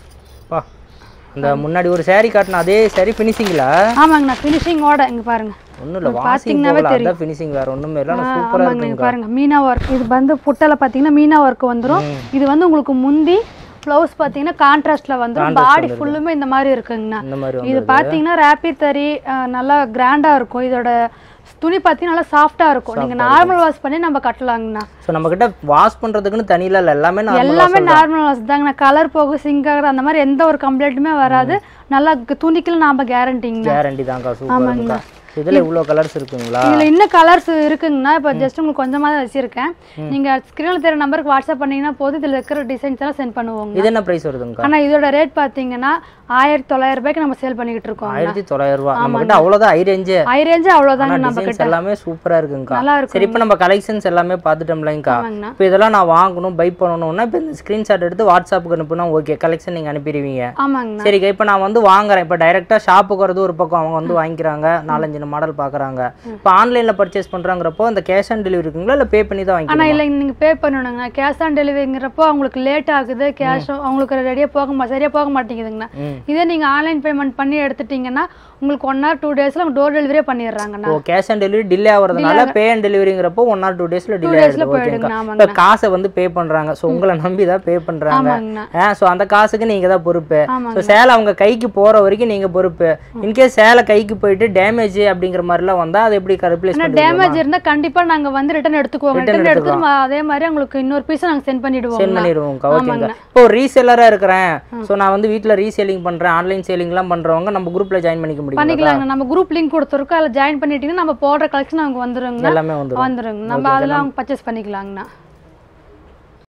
பா இந்த முன்னாடி ஒரு saree காட்டின அதே saree ஃபினிஷிங்களா ஆமாங்கண்ணா ஃபினிஷிங்கோட இங்கே பாருங்கள் ஒன்றும் இல்லை வாஷிங் பார்த்தீங்கன்னாவே போகல அதான் ஃபினிஷிங் வேறு ஒன்றுமே இல்லை ஆனால் சூப்பராக ஆமாங்க இங்க இருக்குங்க பாருங்க மீனா ஒர்க் இது வந்து புட்டல பார்த்தீங்கன்னா மீனா ஒர்க் வந்துரும் இது வந்து உங்களுக்கு முந்தி ப்ளவுஸ் பார்த்தீங்கன்னா கான்ட்ராஸ்ட்ல வந்துரும் பாடி ஃபுல்லுமே இந்த மாதிரி இருக்குங்கண்ணா இந்த மாதிரி இது பார்த்தீங்கன்னா ரேப்பி தறி அஹ், நல்லா கிராண்டா இருக்கும் இதோட துணி பார்த்தீங்கன்னா நல்லா சாஃப்டா இருக்கும் நீங்க நார்மல் வாஷ் பண்ணி நம்ம கட்டலாங்கண்ணா ஸோ நம்மக்கிட்ட வாஷ் பண்ணுறதுக்குன்னு தனியில் இல்லை எல்லாமே நான் எல்லாமே நார்மல் வாஷ் தாங்கண்ணா கலர் போகும் சிங்க் ஆகுறது அந்த மாதிரி எந்த ஒரு கம்ப்ளைண்ட்டுமே வராது நல்லா கு- துணிக்கெல்லாம் நாம கேரண்டிங்கண்ணா கேரண்டி தான்க்கா சூப்பர்ங்கக்கா இதில் இவ்வளோ கலர்ஸ் இருக்குங்களா இதுல இன்னும் கலர்ஸ் இருக்குங்கண்ணா இப்போ ஜஸ்ட் உங்களுக்கு கொஞ்சமா தான் வச்சிருக்கேன் நீங்க ஸ்க்ரீன்ல தெரிய நம்பருக்கு வாட்ஸ்அப் பண்ணீங்கன்னா போதும் இதுல இருக்கிற டிசைன்ஸ் எல்லாம் சென்ட் பண்ணுவோங்க இது என்ன ப்ரைஸ் வருதுங்கக்கா ஆனா இதோட ரேட் பாத்தீங்கன்னா ஆயிரத்தி தொள்ளாயிரம் ரூபாய்க்கு நம்ம சேல் பண்ணிக்கிட்டு இருக்கோம் ஆயிரத்தி தொள்ளாயிரம் ரூபா நம்மக்கிட்ட அவ்வளோதான் ஹை ரேஞ்சு ஹை ரேஞ்சு அவ்வளவுதாங்க நம்ம டிசைன்ஸ் எல்லாமே சூப்பராக இருக்குங்கக்கா நல்லா இருக்கும் சரி இப்போ நம்ம கலெக்ஷன்ஸ் எல்லாமே பார்த்துட்டோம்லங்கக்கா ஆமாங்கண்ணா இப்போ இதெல்லாம் நான் வாங்கணும் பை பண்ணணும்னா இப்போ இந்த ஸ்க்ரீன்ஷாட் எடுத்து வாட்ஸ்அப்புக்கு அனுப்புனா ஓகே கலெக்ஷன் நீங்கள் அனுப்பிடுவீங்க ஆமாங்கண்ணா சரிக்கா இப்போ நான் வந்து வாங்குறேன் இப்போ டைரெக்டாக ஷாப்புக்கு வரது ஒரு பக்கம் அவங்க வந்து வாங்கிக்கிறாங்க நாலஞ்சு மாடல் பார்க்குறாங்க இப்போ ஆன்லைனில் பர்ச்சேஸ் பண்ணுறாங்கிறப்போ அந்த கேஷ் ஆன் டெலிவரி இருக்குங்களா இல்லை பே பண்ணி தான் ஆனா வாங்கிக்கணும் இல்ல நீங்க பே பண்ணணுங்க கேஷ் ஆன் டெலிவரிங்கிறப்போ அவங்களுக்கு லேட் ஆகுது கேஷ் அவங்களுக்கு ரெடியா போக மா சரியா போக மாட்டேங்குதுங்கண்ணா ம். இதே நீங்க ஆன்லைன் பேமெண்ட் பண்ணி எடுத்துட்டீங்கன்னா உங்களுக்கு ஒன் ஆர் டூ டேஸ்ல டோர் டெலிவரியே பண்ணிடுறாங்கண்ணா ஓ கேஷ் ஆன் டெலிவரி டிலே ஆகிறதுனால பே ஆன் டெலிவரிங்கிறப்போ ஒன் ஆர் டூ டேஸில் டிலே டேஸ்ல ஆகிடுது ஓகேங்கக்கா போயிடுங்கண்ணா இப்போ ஆமாங்கண்ணா காசை வந்து பே பண்ணுறாங்க ஸோ உங்களை நம்பி தான் பே பண்ணுறாங்க ஆமாங்கண்ணா ஆ ஸோ அந்த காசுக்கு நீங்கள் தான் பொறுப்பு ஸோ ஆமாங்க சேலை அவங்க கைக்கு போகிற வரைக்கும் நீங்கள் பொறுப்பு இன்கேஸ் சேலை கைக்கு போயிட்டு டேமேஜ் அப்படிங்கிற மாதிரிலாம் வந்தால் அதை எப்படி ரிப்ளேஸ் ஆனா பண்ணுவீங்க டேமேஜ் இருந்தா கண்டிப்பா நாங்க வந்து ரிட்டர்ன் எடுத்துக்குவோம் Return ரிட்டர்ன் எடுத்து ம- அதே மாதிரி உங்களுக்கு இன்னொரு பீஸ் நாங்க சென்ட் பண்ணிடுவோம் சென்ட் பண்ணிடுவோம்க்கா ஓகேங்க இப்போ ரீசெல்லராக இருக்கிறேன் ஸோ நான் வந்து வீட்டில் ரீசேலிங் பண்ணுறேன் ஆன்லைன் சேலிங்லாம் பண்ணுறவங்க நம்ம குரூப்பில் ஜாயின் பண்ணிக்க முடியும் பண்ணிக்கலாங்க நம்ம குரூப் லிங்க் கொடுத்துருக்கோம் அதில் ஜாயின் பண்ணிட்டீங்கன்னா நம்ம போடுற கலெக்ஷன் அவங்க வந்துருங்க எல்லாமே வந்துடும் வந்துருங்க நம்ம அதெல்லாம் அவங்க பர்ச்சேஸ் பண்ணிக்கலாங்கண்ணா